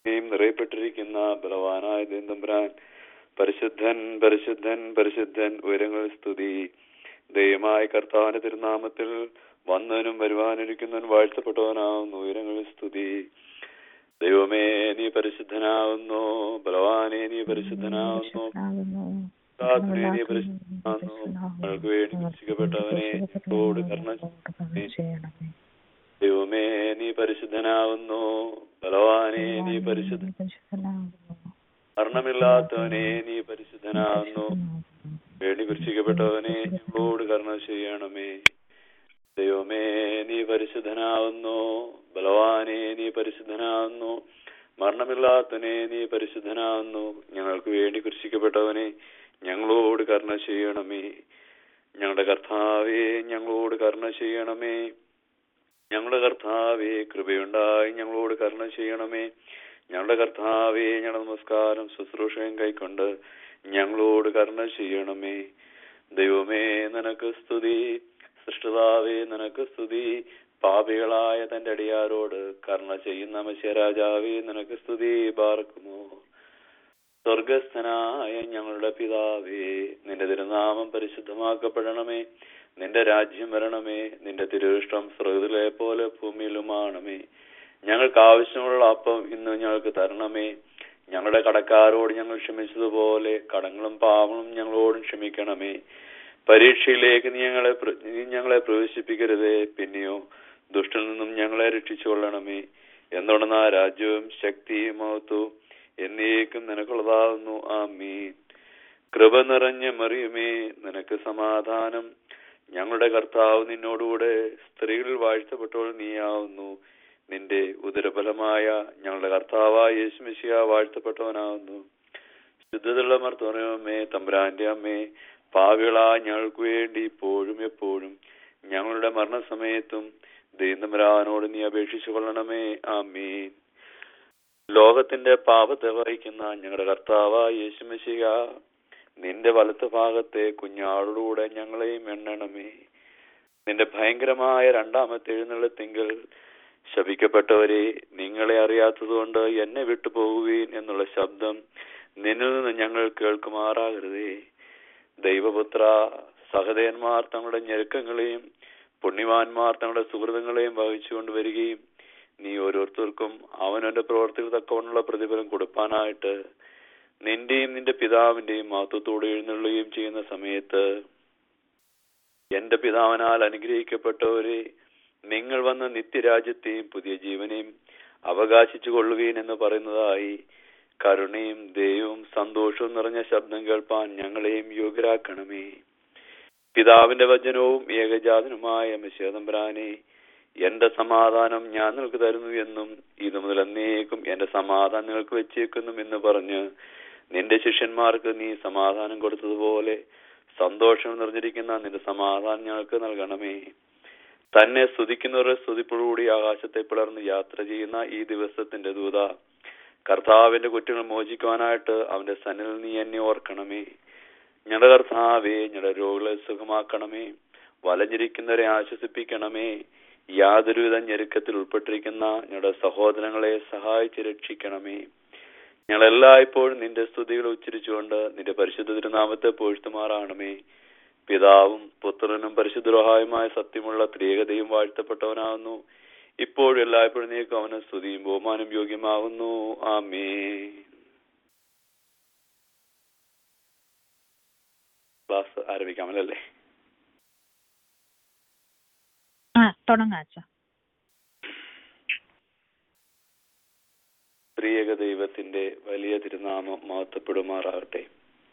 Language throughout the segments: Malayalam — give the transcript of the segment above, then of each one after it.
യും നിറയപ്പെട്ടിരിക്കുന്ന ബലവാനായ ദൈവതമ്പുരാൻ പരിശുദ്ധൻ പരിശുദ്ധൻ പരിശുദ്ധൻ ഉയരങ്ങൾ സ്തുതി ദൈവമായ കർത്താവിന്റെ തിരുനാമത്തിൽ വന്നവനും വരുവാനിരിക്കുന്നവൻ വാഴ്ത്തപ്പെട്ടവനാവുന്നു ഉയരങ്ങളിൽ സ്തുതി ദൈവമേ നീ പരിശുദ്ധനാവുന്നു ബലവാനെ നീ പരിശുദ്ധനാവുന്നു കർത്താവിനെ നീ പരിശുദ്ധനാവുന്നു ഞങ്ങൾക്ക് വേണ്ടി രക്ഷിക്കപ്പെട്ടവനെ ഞങ്ങളോട് കരുണ ചെയ്യണമേ. ദൈവമേ നീ പരിശുദ്ധനാവുന്നു ബലവാനെ നീ പരിശുദ്ധ മരണമില്ലാത്തവനെ നീ പരിശുദ്ധനാവുന്നു വേണ്ടി രക്ഷിക്കപ്പെട്ടവനെ ഞങ്ങളോട് കരുണ ചെയ്യണമേ ദൈവമേ നീ പരിശുദ്ധനാവുന്നു ബലവാനെ നീ പരിശുദ്ധനാവുന്നു മരണമില്ലാത്തവനെ നീ പരിശുദ്ധനാവുന്നു ഞങ്ങൾക്ക് വേണ്ടി കൃഷിക്കപ്പെട്ടവനെ ഞങ്ങളോട് കരുണ ചെയ്യണമേ ഞങ്ങളുടെ കർത്താവെ ഞങ്ങളോട് കരുണ ചെയ്യണമേ ഞങ്ങളുടെ കർത്താവെ കൃപയുണ്ടായി ഞങ്ങളോട് കരുണ ചെയ്യണമേ ഞങ്ങളുടെ കർത്താവെ ഞങ്ങളുടെ നമസ്കാരം ശുശ്രൂഷയും കൈക്കൊണ്ട് ഞങ്ങളോട് കരുണ ചെയ്യണമേ ദൈവമേ നിനക്ക് സ്തുതി സൃഷ്ടിതാവേ നിനക്ക് സ്തുതി പാപികളായ തന്റെ അടിയാരോട് കരുണ ചെയ്യുന്ന മത്സ്യരാജാവേ നിനക്ക് സ്തുതി പാർക്കുമോ സ്വർഗസ്ഥനായ ഞങ്ങളുടെ പിതാവേ നിന്റെ തിരുനാമം പരിശുദ്ധമാക്കപ്പെടണമേ നിന്റെ രാജ്യം വരണമേ നിന്റെ തിരുവിഷ്ടം സ്രോതിലെ പോലെ ഭൂമിയിലുമാണമേ ഞങ്ങൾക്ക് ആവശ്യമുള്ള അപ്പം ഇന്ന് ഞങ്ങൾക്ക് തരണമേ ഞങ്ങളുടെ കടക്കാരോട് ഞങ്ങൾ ക്ഷമിച്ചതുപോലെ കടങ്ങളും പാവങ്ങളും ഞങ്ങളോടും ക്ഷമിക്കണമേ പരീക്ഷയിലേക്ക് നീ ഞങ്ങളെ പ്ര- നീ ഞങ്ങളെ പ്രവേശിപ്പിക്കരുതേ പിന്നെയോ ദുഷ്ടനിൽ നിന്നും ഞങ്ങളെ രക്ഷിച്ചുകൊള്ളണമേ എന്തുകൊണ്ടെന്ന രാജ്യവും ശക്തിയും മഹത്വവും എന്നേക്കും നിനക്കുള്ളതാകുന്നു ആമീൻ കൃപ നിറഞ്ഞ മറിയുമേ നിനക്ക് സമാധാനം ഞങ്ങളുടെ കർത്താവ് നിന്നോടുകൂടെ സ്ത്രീകളിൽ വാഴ്ത്തപ്പെട്ടവൾ നീയാവുന്നു നിന്റെ ഉദരഫലമായ ഞങ്ങളുടെ കർത്താവായ യേശുമിശിയ വാഴ്ത്തപ്പെട്ടവനാവുന്നു ശുദ്ധതയുള്ള മർത്തോനമേ തമ്പുരാന്റെ അമ്മേ പാവികളാ ഞങ്ങൾക്ക് വേണ്ടി ഇപ്പോഴും എപ്പോഴും ഞങ്ങളുടെ മരണസമയത്തും ദൈവതമ്പുരാനോട് നീ അപേക്ഷിച്ചു കൊള്ളണമേ ആമീൻ ലോകത്തിന്റെ പാപത്തെ വഹിക്കുന്ന ഞങ്ങളുടെ കർത്താവായ യേശുമിശിക നിന്റെ വലത്ത് ഭാഗത്തെ കുഞ്ഞാളോടുകൂടെ ഞങ്ങളെയും എണ്ണണമേ നിന്റെ ഭയങ്കരമായ രണ്ടാമത്തെ എഴുന്നള്ളത്തിങ്കിൽ ശപിക്കപ്പെട്ടവരെ നിങ്ങളെ അറിയാത്തതുകൊണ്ട് എന്നെ വിട്ടു പോകുവീൻ എന്നുള്ള ശബ്ദം നിന്നിൽ നിന്ന് ഞങ്ങൾ കേൾക്കുമാറാകരുതേ ദൈവപുത്ര സഹതയന്മാർ തങ്ങളുടെ ഞെരുക്കങ്ങളെയും പുണ്യവാന്മാർ തങ്ങളുടെ സുഹൃത്തുക്കളെയും വഹിച്ചുകൊണ്ട് വരികയും നീ ഓരോരുത്തർക്കും അവനവന്റെ പ്രവർത്തികൾ തക്കവണ്ണുള്ള പ്രതിഫലം കൊടുപ്പാനായിട്ട് നിന്റെയും നിന്റെ പിതാവിന്റെയും മഹത്വത്തോടെ എഴുന്നള്ളുകയും ചെയ്യുന്ന സമയത്ത് എന്റെ പിതാവിനാൽ അനുഗ്രഹിക്കപ്പെട്ടവരെ നിങ്ങൾ വന്ന നിത്യരാജ്യത്തെയും പുതിയ ജീവനെയും അവകാശിച്ചു കൊള്ളുവീൻ എന്ന് പറയുന്നതായി കരുണയും ദയവും സന്തോഷവും നിറഞ്ഞ ശബ്ദം കേൾപ്പാൻ ഞങ്ങളെയും യോഗ്യരാക്കണമേ പിതാവിന്റെ വചനവും ഏകജാതനുമായ മിശേതംബ്രാനെ എന്റെ സമാധാനം ഞാൻ നിങ്ങൾക്ക് തരുന്നു എന്നും ഇത് മുതൽ എന്നേക്കും എന്റെ സമാധാനം നിങ്ങൾക്ക് വെച്ചേക്കുന്നു എന്ന് പറഞ്ഞ് നിന്റെ ശിഷ്യന്മാർക്ക് നീ സമാധാനം കൊടുത്തതുപോലെ സന്തോഷം നിറഞ്ഞിരിക്കുന്ന നിന്റെ സമാധാനം ഞങ്ങൾക്ക് നൽകണമേ തന്നെ സ്തുതിക്കുന്നവരുടെ സ്തുതിപ്പോടുകൂടി ആകാശത്തെ പിളർന്ന് യാത്ര ചെയ്യുന്ന ഈ ദിവസത്തിന്റെ ദൂത കർത്താവിന്റെ കുറ്റങ്ങൾ മോചിക്കുവാനായിട്ട് അവന്റെ സന്നിൽ നീ എന്നെ ഓർക്കണമേ ഞങ്ങളുടെ കർത്താവേ ഞങ്ങളുടെ രോഗികളെ സുഖമാക്കണമേ വലഞ്ഞിരിക്കുന്നവരെ ആശ്വസിപ്പിക്കണമേ യാതൊരുവിധ ഞെരുക്കത്തിൽ ഉൾപ്പെട്ടിരിക്കുന്ന ഞങ്ങളുടെ സഹോദരങ്ങളെ സഹായിച്ച് രക്ഷിക്കണമേ ഞങ്ങളെല്ലായ്പ്പോഴും നിന്റെ സ്തുതികൾ ഉച്ചരിച്ചുകൊണ്ട് നിന്റെ പരിശുദ്ധ തിരുനാമത്തെ പോഴ്ത്തുമാറാണമേ പിതാവും പുത്രനും പരിശുദ്ധരോഹായുമായ സത്യമുള്ള ത്രിയേകതയും വാഴ്ത്തപ്പെട്ടവനാകുന്നു ഇപ്പോഴും എല്ലായ്പ്പോഴും നീക്കും അവന് സ്തുതിയും ബഹുമാനം യോഗ്യമാകുന്നു ആമേ ക്ലാസ് ആരംഭിക്കാമല്ലേ ആ തുടങ്ങാം അച്ഛാ ത്രിയേക ദൈവത്തിന്റെ വലിയ തിരുനാമം മഹത്വപ്പെടുമാറാകട്ടെ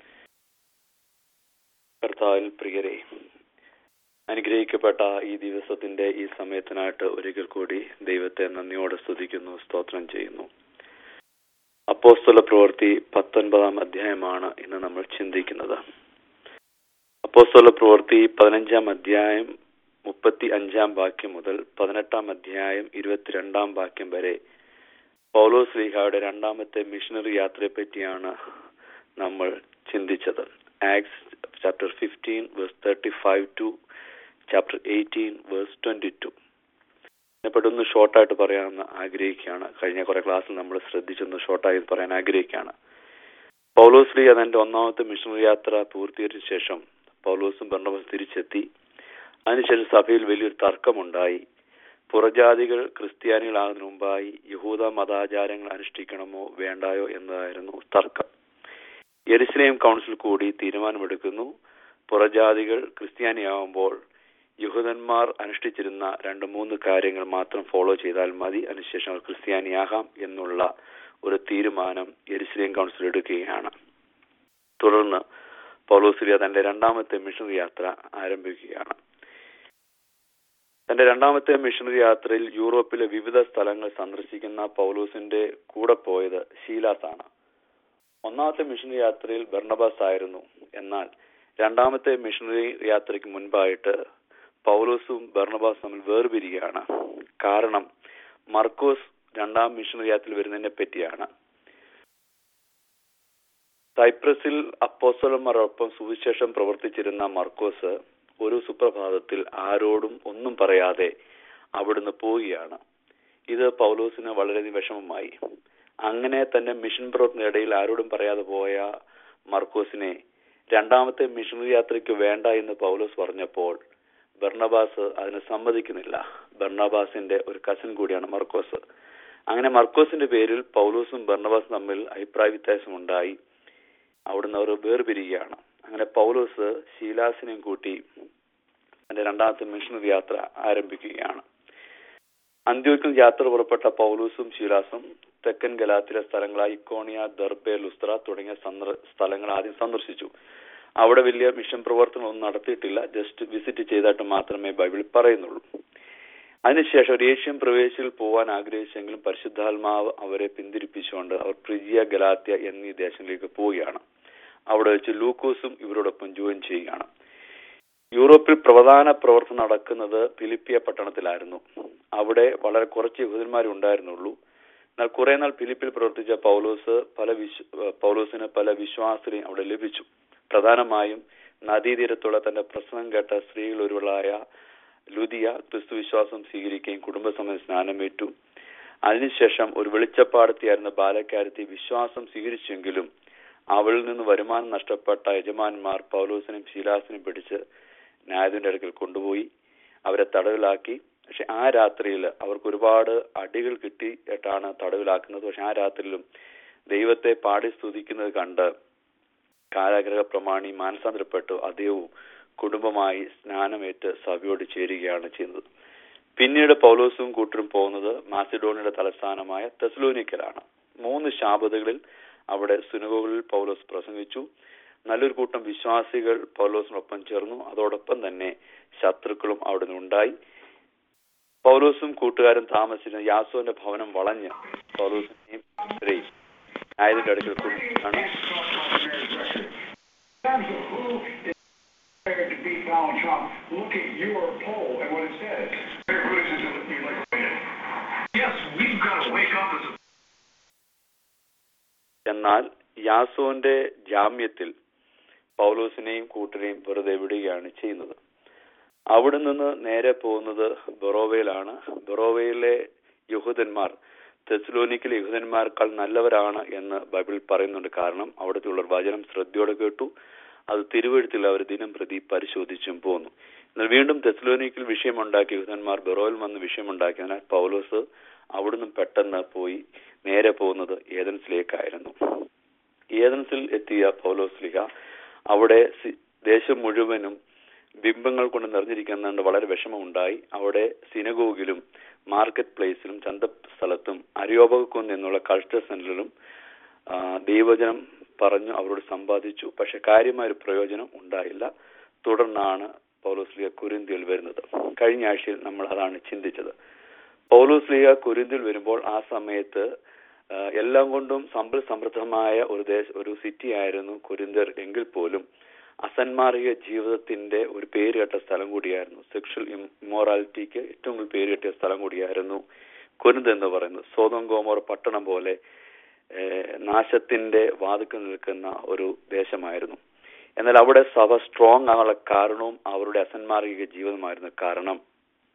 കർത്താവിൽ പ്രിയരെ അനുഗ്രഹിക്കപ്പെട്ട ഈ ദിവസത്തിന്റെ ഈ സമയത്തിനായിട്ട് ഒരിക്കൽ കൂടി ദൈവത്തെ നന്ദിയോടെ സ്തുതിക്കുന്നു സ്തോത്രം ചെയ്യുന്നു അപ്പോസ്തല പ്രവൃത്തി പത്തൊൻപതാം അധ്യായമാണ് ഇന്ന് നമ്മൾ ചിന്തിക്കുന്നത് അപ്പോസ്തല പ്രവൃത്തി പതിനഞ്ചാം അധ്യായം മുപ്പത്തി അഞ്ചാം വാക്യം മുതൽ പതിനെട്ടാം അധ്യായം ഇരുപത്തിരണ്ടാം വാക്യം വരെ പൗലോസ് ലീഹയുടെ രണ്ടാമത്തെ മിഷണറി യാത്രയെ പറ്റിയാണ് നമ്മൾ ചിന്തിച്ചത് Acts chapter fifteen verse thirty five to chapter eighteen verse twenty two ഞാൻ പെട്ടെന്ന് ഷോർട്ടായിട്ട് പറയാമെന്ന് ആഗ്രഹിക്കുകയാണ് കഴിഞ്ഞ കുറെ ക്ലാസ്സിൽ നമ്മൾ ശ്രദ്ധിച്ചൊന്ന് ഷോർട്ടായി പറയാൻ ആഗ്രഹിക്കുകയാണ് പൗലോസ് ലീ അതെന്റെ ഒന്നാമത്തെ മിഷണറി യാത്ര പൂർത്തീകരിച്ച ശേഷം പൗലോസും ബർണബാസും തിരിച്ചെത്തി അതിനുശേഷം സഭയിൽ വലിയൊരു തർക്കമുണ്ടായി പുറജാതികൾ ക്രിസ്ത്യാനികളാകുന്നതിന് മുമ്പായി യഹൂദ മതാചാരങ്ങൾ അനുഷ്ഠിക്കണമോ വേണ്ടായോ എന്നതായിരുന്നു തർക്കം യെരുസലേം കൗൺസിൽ കൂടി തീരുമാനമെടുക്കുന്നു പുറജാതികൾ ക്രിസ്ത്യാനിയാവുമ്പോൾ യഹൂദന്മാർ അനുഷ്ഠിച്ചിരുന്ന രണ്ട് മൂന്ന് കാര്യങ്ങൾ മാത്രം ഫോളോ ചെയ്താൽ മതി അതിനുശേഷം അവർ ക്രിസ്ത്യാനിയാകാം എന്നുള്ള ഒരു തീരുമാനം യെരുസലേം കൗൺസിൽ എടുക്കുകയാണ് തുടർന്ന് പൗലോസിലിയ തന്റെ രണ്ടാമത്തെ മിഷണറി യാത്ര ആരംഭിക്കുകയാണ് തന്റെ രണ്ടാമത്തെ മിഷണറി യാത്രയിൽ യൂറോപ്പിലെ വിവിധ സ്ഥലങ്ങൾ സന്ദർശിക്കുന്ന പൗലോസിന്റെ കൂടെ പോയത് ഷീലാസ് ആണ് ഒന്നാമത്തെ മിഷണറി യാത്രയിൽ ബർണബാസ് ആയിരുന്നു എന്നാൽ രണ്ടാമത്തെ മിഷണറി യാത്രയ്ക്ക് മുൻപായിട്ട് പൗലോസും ബർണബാസും തമ്മിൽ വേർപിരിക്കുകയാണ് കാരണം മർക്കോസ് രണ്ടാം മിഷണറി യാത്രയിൽ വരുന്നതിനെ പറ്റിയാണ് സൈപ്രസിൽ അപ്പോസ്തലന്മാരോടൊപ്പം സുവിശേഷം പ്രവർത്തിച്ചിരുന്ന മർക്കോസ് ഒരു സുപ്രഭാതത്തിൽ ആരോടും ഒന്നും പറയാതെ അവിടുന്ന് പോവുകയാണ് ഇത് പൗലോസിന് വളരെയധികം വിഷമമായി അങ്ങനെ തന്റെ മിഷൻ പ്രവർത്തനയിടയിൽ ആരോടും പറയാതെ പോയ മർക്കോസിനെ രണ്ടാമത്തെ മിഷണറി യാത്രയ്ക്ക് വേണ്ട എന്ന് പൗലോസ് പറഞ്ഞപ്പോൾ ബർണബാസ് അതിന് സമ്മതിക്കുന്നില്ല ബർണബാസിന്റെ ഒരു കസിൻ കൂടിയാണ് മർക്കോസ് അങ്ങനെ മർക്കോസിന്റെ പേരിൽ പൗലോസും ബർണബാസും തമ്മിൽ അഭിപ്രായ വ്യത്യാസമുണ്ടായി അവിടുന്ന് അവർ വേർപിരിക്കുകയാണ് അങ്ങനെ പൗലോസ് ശീലാസിനെയും കൂട്ടി തന്റെ രണ്ടാമത്തെ മിഷണറി യാത്ര ആരംഭിക്കുകയാണ് അന്ത്യോക്കും യാത്ര പുറപ്പെട്ട പൗലൂസും ശീലാസും തെക്കൻ ഗലാത്തിലെ സ്ഥലങ്ങളായ ഇക്കോണിയ ദർബെ ലുസ്ത്ര തുടങ്ങിയ സന്ദർ- സ്ഥലങ്ങൾ ആദ്യം സന്ദർശിച്ചു അവിടെ വലിയ മിഷൻ പ്രവർത്തനമൊന്നും നടത്തിയിട്ടില്ല ജസ്റ്റ് വിസിറ്റ് ചെയ്തിട്ട് മാത്രമേ ബൈബിളിൽ പറയുന്നുള്ളൂ അതിനുശേഷം ഒരു ഏഷ്യൻ പ്രവേശിൽ പോവാൻ ആഗ്രഹിച്ചെങ്കിലും പരിശുദ്ധാത്മാവ് അവരെ പിന്തിരിപ്പിച്ചുകൊണ്ട് അവർ പ്രിജിയ ഗലാത്യ എന്നീ ദേശങ്ങളിലേക്ക് പോവുകയാണ് അവിടെ വെച്ച് ലൂക്കോസും ഇവരോടൊപ്പം ജോയിൻ ചെയ്യുകയാണ് യൂറോപ്പിൽ പ്രധാന പ്രവർത്തനം നടക്കുന്നത് ഫിലിപ്പിയ പട്ടണത്തിലായിരുന്നു അവിടെ വളരെ കുറച്ച് യഹൂദന്മാരെ ഉണ്ടായിരുന്നുള്ളൂ എന്നാൽ കുറെ നാൾ ഫിലിപ്പിൽ പ്രവർത്തിച്ച പൗലോസ് പല വിശ്വ പൗലോസിന് പല വിശ്വാസരെയും അവിടെ ലഭിച്ചു പ്രധാനമായും നദീതീരത്തുള്ള തന്റെ പ്രസംഗം കേട്ട സ്ത്രീകൾ ഒരുവളായ ലുദിയ ക്രിസ്തു വിശ്വാസം സ്വീകരിക്കുകയും കുടുംബസമേത സ്നാനമേറ്റു അതിനുശേഷം ഒരു വെളിച്ചപ്പാടത്തിയായിരുന്ന ബാലക്കാരത്തി വിശ്വാസം സ്വീകരിച്ചെങ്കിലും അവളിൽ നിന്ന് വരുമാനം നഷ്ടപ്പെട്ട യജമാന്മാർ പൗലോസിനും ശീലാസിനും പിടിച്ച് ന്യായത്തിന്റെ അടുക്കൽ കൊണ്ടുപോയി അവരെ തടവിലാക്കി പക്ഷെ ആ രാത്രിയിൽ അവർക്ക് ഒരുപാട് അടികൾ കിട്ടിയിട്ടാണ് തടവിലാക്കുന്നത് പക്ഷെ ആ രാത്രിയിലും ദൈവത്തെ പാടി സ്തുതിക്കുന്നത് കണ്ട് കാരാഗ്രഹ പ്രമാണി മാനസാന്തരപ്പെട്ടു അദ്ദേഹവും കുടുംബമായി സ്നാനമേറ്റ് സഭയോട് ചേരുകയാണ് ചെയ്യുന്നത് പിന്നീട് പൗലോസും കൂട്ടരും പോകുന്നത് മാസിഡോണിയുടെ തലസ്ഥാനമായ തെസ്ലോനിക്കലാണ് മൂന്ന് ശാപതകളിൽ അവിടെ സുനഗോകളിൽ പൗലോസ് പ്രസംഗിച്ചു നല്ലൊരു കൂട്ടം വിശ്വാസികൾ പൗലോസിനൊപ്പം ചേർന്നു അതോടൊപ്പം തന്നെ ശത്രുക്കളും അവിടെ നിന്നുണ്ടായി പൗലോസും കൂട്ടുകാരും താമസിച്ചിരുന്ന യാസോന്റെ ഭവനം വളഞ്ഞ് പൗലോസിനെയും ഇവരെയും ന്യായത്തിന്റെ അടുക്കൽ കൊണ്ടുവന്നാണ് to beat Donald Trump, look at your poll and what it says. Yes, we've got to wake up as a എന്നാൽ യാസോന്റെ ജാമ്യത്തിൽ പൗലോസിനെയും കൂട്ടരെയും വെറുതെ വിടുകയാണ് ചെയ്യുന്നത് അവിടെ നിന്ന് നേരെ പോകുന്നത് ബൊറോവയിലാണ് ബൊറോവയിലെ യഹൂദന്മാർ തെസ്ലോനിക്കിലെ യഹൂദന്മാരെക്കാൾ നല്ലവരാണ് എന്ന് ബൈബിൾ പറയുന്നുണ്ട് കാരണം അവിടുത്തെ ഉള്ള വചനം ശ്രദ്ധയോടെ കേട്ടു അത് തിരുവഴുത്തിൽ അവർ ദിനം പ്രതി പരിശോധിച്ചും പോന്നു എന്നാൽ വീണ്ടും തെസ്ലോനിക്കിൽ വിഷയമുണ്ടാക്കിയ യഹൂദന്മാർ ബെറോയിൽ വന്ന് വിഷയമുണ്ടാക്കിയതിനാൽ പൗലോസ് അവിടുന്ന് പെട്ടെന്ന് പോയി നേരെ പോകുന്നത് ഏതൻസിലേക്കായിരുന്നു ഏതൻസിൽ എത്തിയ പൗലോസ്ലിഹ അവിടെ സി- ദേശം മുഴുവനും ബിംബങ്ങൾ കൊണ്ട് നിറഞ്ഞിരിക്കുന്നുണ്ട് വളരെ വിഷമമുണ്ടായി അവിടെ സിനഗോഗിലും മാർക്കറ്റ് പ്ലേസിലും ചന്ത സ്ഥലത്തും അരിയോപകുന്ന് എന്നുള്ള കൾച്ചർ സെന്ററിലും ആ, ദൈവജനം പറഞ്ഞു അവരോട് സമ്പാദിച്ചു പക്ഷെ കാര്യമായ ഒരു പ്രയോജനം ഉണ്ടായില്ല തുടർന്നാണ് പൗലോസ്ലിയ കുരിന്തിയിൽ വരുന്നത് കഴിഞ്ഞ ആഴ്ചയിൽ നമ്മൾ അതാണ് ചിന്തിച്ചത് പൗലോസ്ലിയ കുരിന്തിൽ വരുമ്പോൾ ആ സമയത്ത് ആ, എല്ലാം കൊണ്ടും സമ്പൽ സമൃദ്ധമായ ഒരു ദേശ ഒരു സിറ്റി ആയിരുന്നു കുരിന്തർ എങ്കിൽ പോലും അസന്മാർഗിക ജീവിതത്തിന്റെ ഒരു പേര് കേട്ട സ്ഥലം കൂടിയായിരുന്നു സെക്ഷൽ ഇമ്മോറാലിറ്റിക്ക് ഏറ്റവും കൂടുതൽ പേര് കിട്ടിയ സ്ഥലം കൂടിയായിരുന്നു കുരുന്ത് എന്ന് പറയുന്നത് സോതം ഗോമോർ പട്ടണം പോലെ ഏഹ്, നാശത്തിന്റെ വാതുക്കൽ നിൽക്കുന്ന ഒരു ദേശമായിരുന്നു എന്നാൽ അവിടെ സഭ സ്ട്രോങ് ആകാനുള്ള കാരണവും അവരുടെ അസന്മാർഗിക ജീവിതമായിരുന്നു കാരണം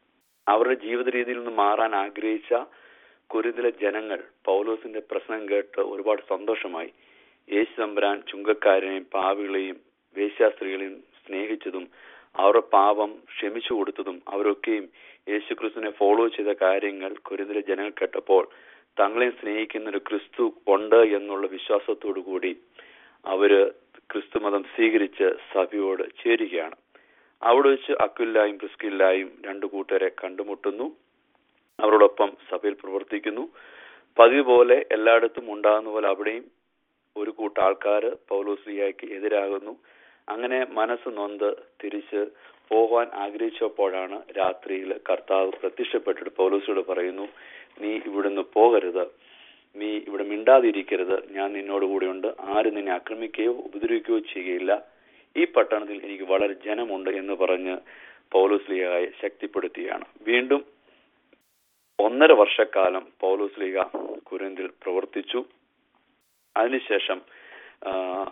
അവരുടെ ജീവിത രീതിയിൽ നിന്ന് മാറാൻ ആഗ്രഹിച്ച കുരുതിലെ ജനങ്ങൾ പൗലോസിന്റെ പ്രശ്നം കേട്ട് ഒരുപാട് സന്തോഷമായി യേശു തമ്പുരാൻ ചുങ്കക്കാരനെയും പാവികളെയും വേശ്യാസ്ത്രീകളെയും സ്നേഹിച്ചതും അവരുടെ പാപം ക്ഷമിച്ചു കൊടുത്തതും അവരൊക്കെയും യേശുക്രിസ്തുവിനെ ഫോളോ ചെയ്ത കാര്യങ്ങൾ കുരുതിലെ ജനങ്ങൾ കേട്ടപ്പോൾ തങ്ങളെ സ്നേഹിക്കുന്ന ഒരു ക്രിസ്തു ഉണ്ട് എന്നുള്ള വിശ്വാസത്തോടു കൂടി അവര് ക്രിസ്തു മതം സ്വീകരിച്ച് സഭയോട് ചേരുകയാണ് അവിടെ വെച്ച് അക്വില്ലായും പ്രിസ്കില്ലായും രണ്ടു കൂട്ടരെ കണ്ടുമുട്ടുന്നു അവരോടൊപ്പം സഭയിൽ പ്രവർത്തിക്കുന്നു പതിവ് പോലെ എല്ലായിടത്തും ഉണ്ടാകുന്ന പോലെ അവിടെയും ഒരു കൂട്ടം ആൾക്കാർ പൗലോസ്ലിയായ്ക്ക് എതിരാകുന്നു അങ്ങനെ മനസ്സ് നൊന്ത് തിരിച്ച് പോകാൻ ആഗ്രഹിച്ചപ്പോഴാണ് രാത്രിയിൽ കർത്താവ് പ്രത്യക്ഷപ്പെട്ടിട്ട് പൗലോസിയോട് പറയുന്നു നീ ഇവിടുന്ന് പോകരുത് നീ ഇവിടെ മിണ്ടാതിരിക്കരുത് ഞാൻ നിന്നോട് കൂടെയുണ്ട് ആരും നിന്നെ ആക്രമിക്കുകയോ ഉപദ്രവിക്കുകയോ ചെയ്യുകയില്ല ഈ പട്ടണത്തിൽ എനിക്ക് വളരെ ജനമുണ്ട് എന്ന് പറഞ്ഞ് പൗലോസ്ലിയായെ ശക്തിപ്പെടുത്തുകയാണ് വീണ്ടും ഒന്നര വർഷക്കാലം പൗലോസ്ലിക കുരിന്തിൽ പ്രവർത്തിച്ചു അതിനുശേഷം ആ,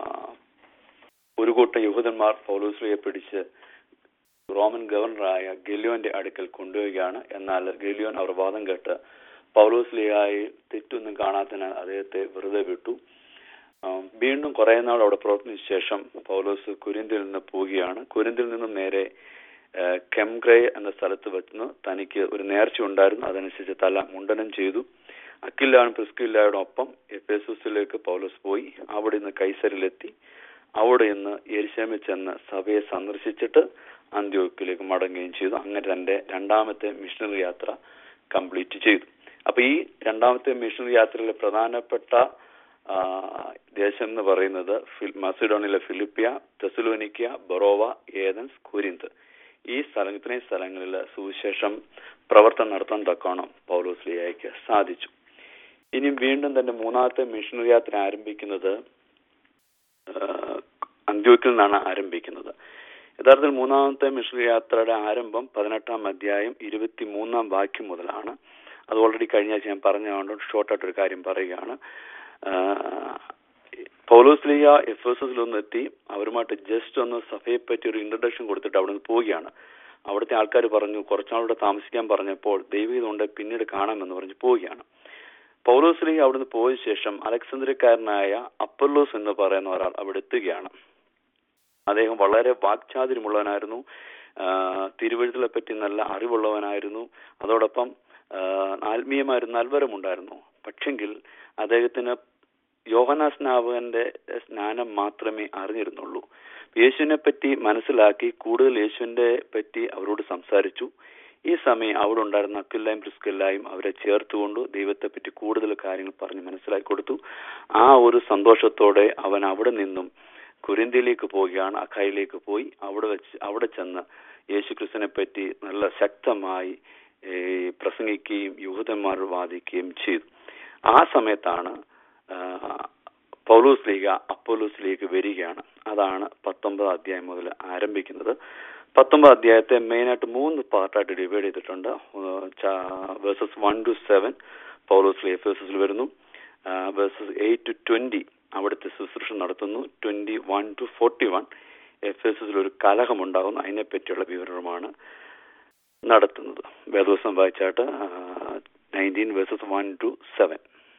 ഒരു കൂട്ടം യഹൂദന്മാർ പൗലോസ്ലിയെ പിടിച്ച് റോമൻ ഗവർണറായ ഗലിയോന്റെ അടുക്കൽ കൊണ്ടുപോവുകയാണ് എന്നാൽ ഗലിയോൻ അവർ വാദം കേട്ട് പൗലോസ്ലിയായി തെറ്റൊന്നും കാണാത്തതിനാൽ അദ്ദേഹത്തെ വെറുതെ വിട്ടു ആ, വീണ്ടും കുറെ നാൾ അവിടെ പ്രവർത്തിച്ച ശേഷം പൗലോസ് കുരിന്തിൽ നിന്ന് പോവുകയാണ് കുരിന്തിൽ നിന്നും നേരെ ആ, കെംഗ്രേ എന്ന സ്ഥലത്ത് വെച്ച് തനിക്ക് ഒരു നേർച്ച ഉണ്ടായിരുന്നു അതനുസരിച്ച് തല മുണ്ടനം ചെയ്തു അക്കില്ലാണ് പ്രിസ്കില്ലായോടൊപ്പം എഫേസുസിലേക്ക് പൗലോസ് പോയി അവിടെ നിന്ന് കൈസരിലെത്തി അവിടെ നിന്ന് എരിശാമിൽ ചെന്ന് സഭയെ സന്ദർശിച്ചിട്ട് അന്ത്യോക്കിലേക്ക് മടങ്ങുകയും ചെയ്തു അങ്ങനെ തന്റെ രണ്ടാമത്തെ മിഷണറി യാത്ര കംപ്ലീറ്റ് ചെയ്തു അപ്പൊ ഈ രണ്ടാമത്തെ മിഷണറി യാത്രയിലെ പ്രധാനപ്പെട്ട ആ, ദേശം എന്ന് പറയുന്നത് ഫിൽ- മസിഡോണിലെ ഫിലിപ്പിയ തെസലോനിക്ക ബൊറോവ ഏതൻസ് കുരിന്ത് ഈ സ്ഥലം ഇത്രയും സ്ഥലങ്ങളിൽ സുവിശേഷം പ്രവർത്തനം നടത്താൻ തക്കോണം പൗലോസ് ലിയായ്ക്ക് സാധിച്ചു ഇനി വീണ്ടും തന്റെ മൂന്നാമത്തെ മിഷണറി യാത്ര ആരംഭിക്കുന്നത് ആഹ്, അന്ത്യോക്കിൽ നിന്നാണ് ആരംഭിക്കുന്നത് യഥാർത്ഥത്തിൽ മൂന്നാമത്തെ മിഷണറി യാത്രയുടെ ആരംഭം പതിനെട്ടാം അധ്യായം ഇരുപത്തി മൂന്നാം വാക്യം മുതലാണ് അത് ഓൾറെഡി കഴിഞ്ഞ ആഴ്ച ഞാൻ പറഞ്ഞതുകൊണ്ട് ഷോർട്ടായിട്ടൊരു കാര്യം പറയുകയാണ് ആഹ്, പൗലോസ്ലിയ എഫ് എസ് എസിലൊന്ന് എത്തി അവരുമായിട്ട് ജസ്റ്റ് ഒന്ന് സഭയെ പറ്റി ഒരു ഇൻട്രഡക്ഷൻ കൊടുത്തിട്ട് അവിടെ നിന്ന് പോവുകയാണ് അവിടുത്തെ ആൾക്കാർ പറഞ്ഞു കുറച്ചാളുടെ താമസിക്കാൻ പറഞ്ഞപ്പോൾ ദൈവീതുണ്ട് പിന്നീട് കാണാമെന്ന് പറഞ്ഞ് പോവുകയാണ് പൗലോസ്ലിയ അവിടുന്ന് പോയ ശേഷം അലക്സാന്ദ്രിയക്കാരനായ അപ്പല്ലോസ് എന്ന് പറയുന്ന ഒരാൾ അവിടെ എത്തുകയാണ് അദ്ദേഹം വളരെ വാക്ചാതുര്യമുള്ളവനായിരുന്നു ആ, തിരുവഴുത്തിനെ പറ്റി നല്ല അറിവുള്ളവനായിരുന്നു അതോടൊപ്പം ആ, ആത്മീയമായൊരു നൽവരമുണ്ടായിരുന്നു പക്ഷെങ്കിൽ അദ്ദേഹത്തിന് യോഹന സ്നാപകന്റെ സ്നാനം മാത്രമേ അറിഞ്ഞിരുന്നുള്ളൂ യേശുവിനെ പറ്റി മനസ്സിലാക്കി കൂടുതൽ യേശുവിന്റെ പറ്റി അവരോട് സംസാരിച്ചു ഈ സമയം അവിടെ ഉണ്ടായിരുന്ന അക്കില്ലായും പ്രിസ്കില്ലായും അവരെ ചേർത്തുകൊണ്ട് ദൈവത്തെ പറ്റി കൂടുതൽ കാര്യങ്ങൾ പറഞ്ഞ് മനസ്സിലാക്കി കൊടുത്തു ആ ഒരു സന്തോഷത്തോടെ അവൻ അവിടെ നിന്നും കുരിന്തിയിലേക്ക് പോവുകയാണ് അഖായിലേക്ക് പോയി അവിടെ വെച്ച് അവിടെ ചെന്ന് യേശു ക്രിസ്തുവിനെ പറ്റി നല്ല ശക്തമായി ഏ, പ്രസംഗിക്കുകയും യൂഹദന്മാരോട് വാദിക്കുകയും ചെയ്തു ആ സമയത്താണ് ആ, പൗലോസ് ലീഗ അപ്പോലോസ് ലീഗ് വരികയാണ് അതാണ് പത്തൊമ്പതാം അധ്യായം മുതൽ ആരംഭിക്കുന്നത് പത്തൊമ്പത് അധ്യായത്തെ മെയിനായിട്ട് മൂന്ന് പാർട്ടായിട്ട് ഡിവൈഡ് ചെയ്തിട്ടുണ്ട് വേഴ്സസ് വൺ ടു സെവൻ പൗലോസ് ലീഗ് എഫേസസിൽ വരുന്നു വേഴ്സസ് എയ്റ്റ് ടു ട്വന്റി അവിടുത്തെ ശുശ്രൂഷ നടത്തുന്നു twenty one to forty one എഫ് എസ് എസിൽ ഒരു കലഹമുണ്ടാകുന്നു അതിനെപ്പറ്റിയുള്ള വിവരണമാണ് നടത്തുന്നത് വേദോസം വായിച്ചാട്ട് nineteen verses one to seven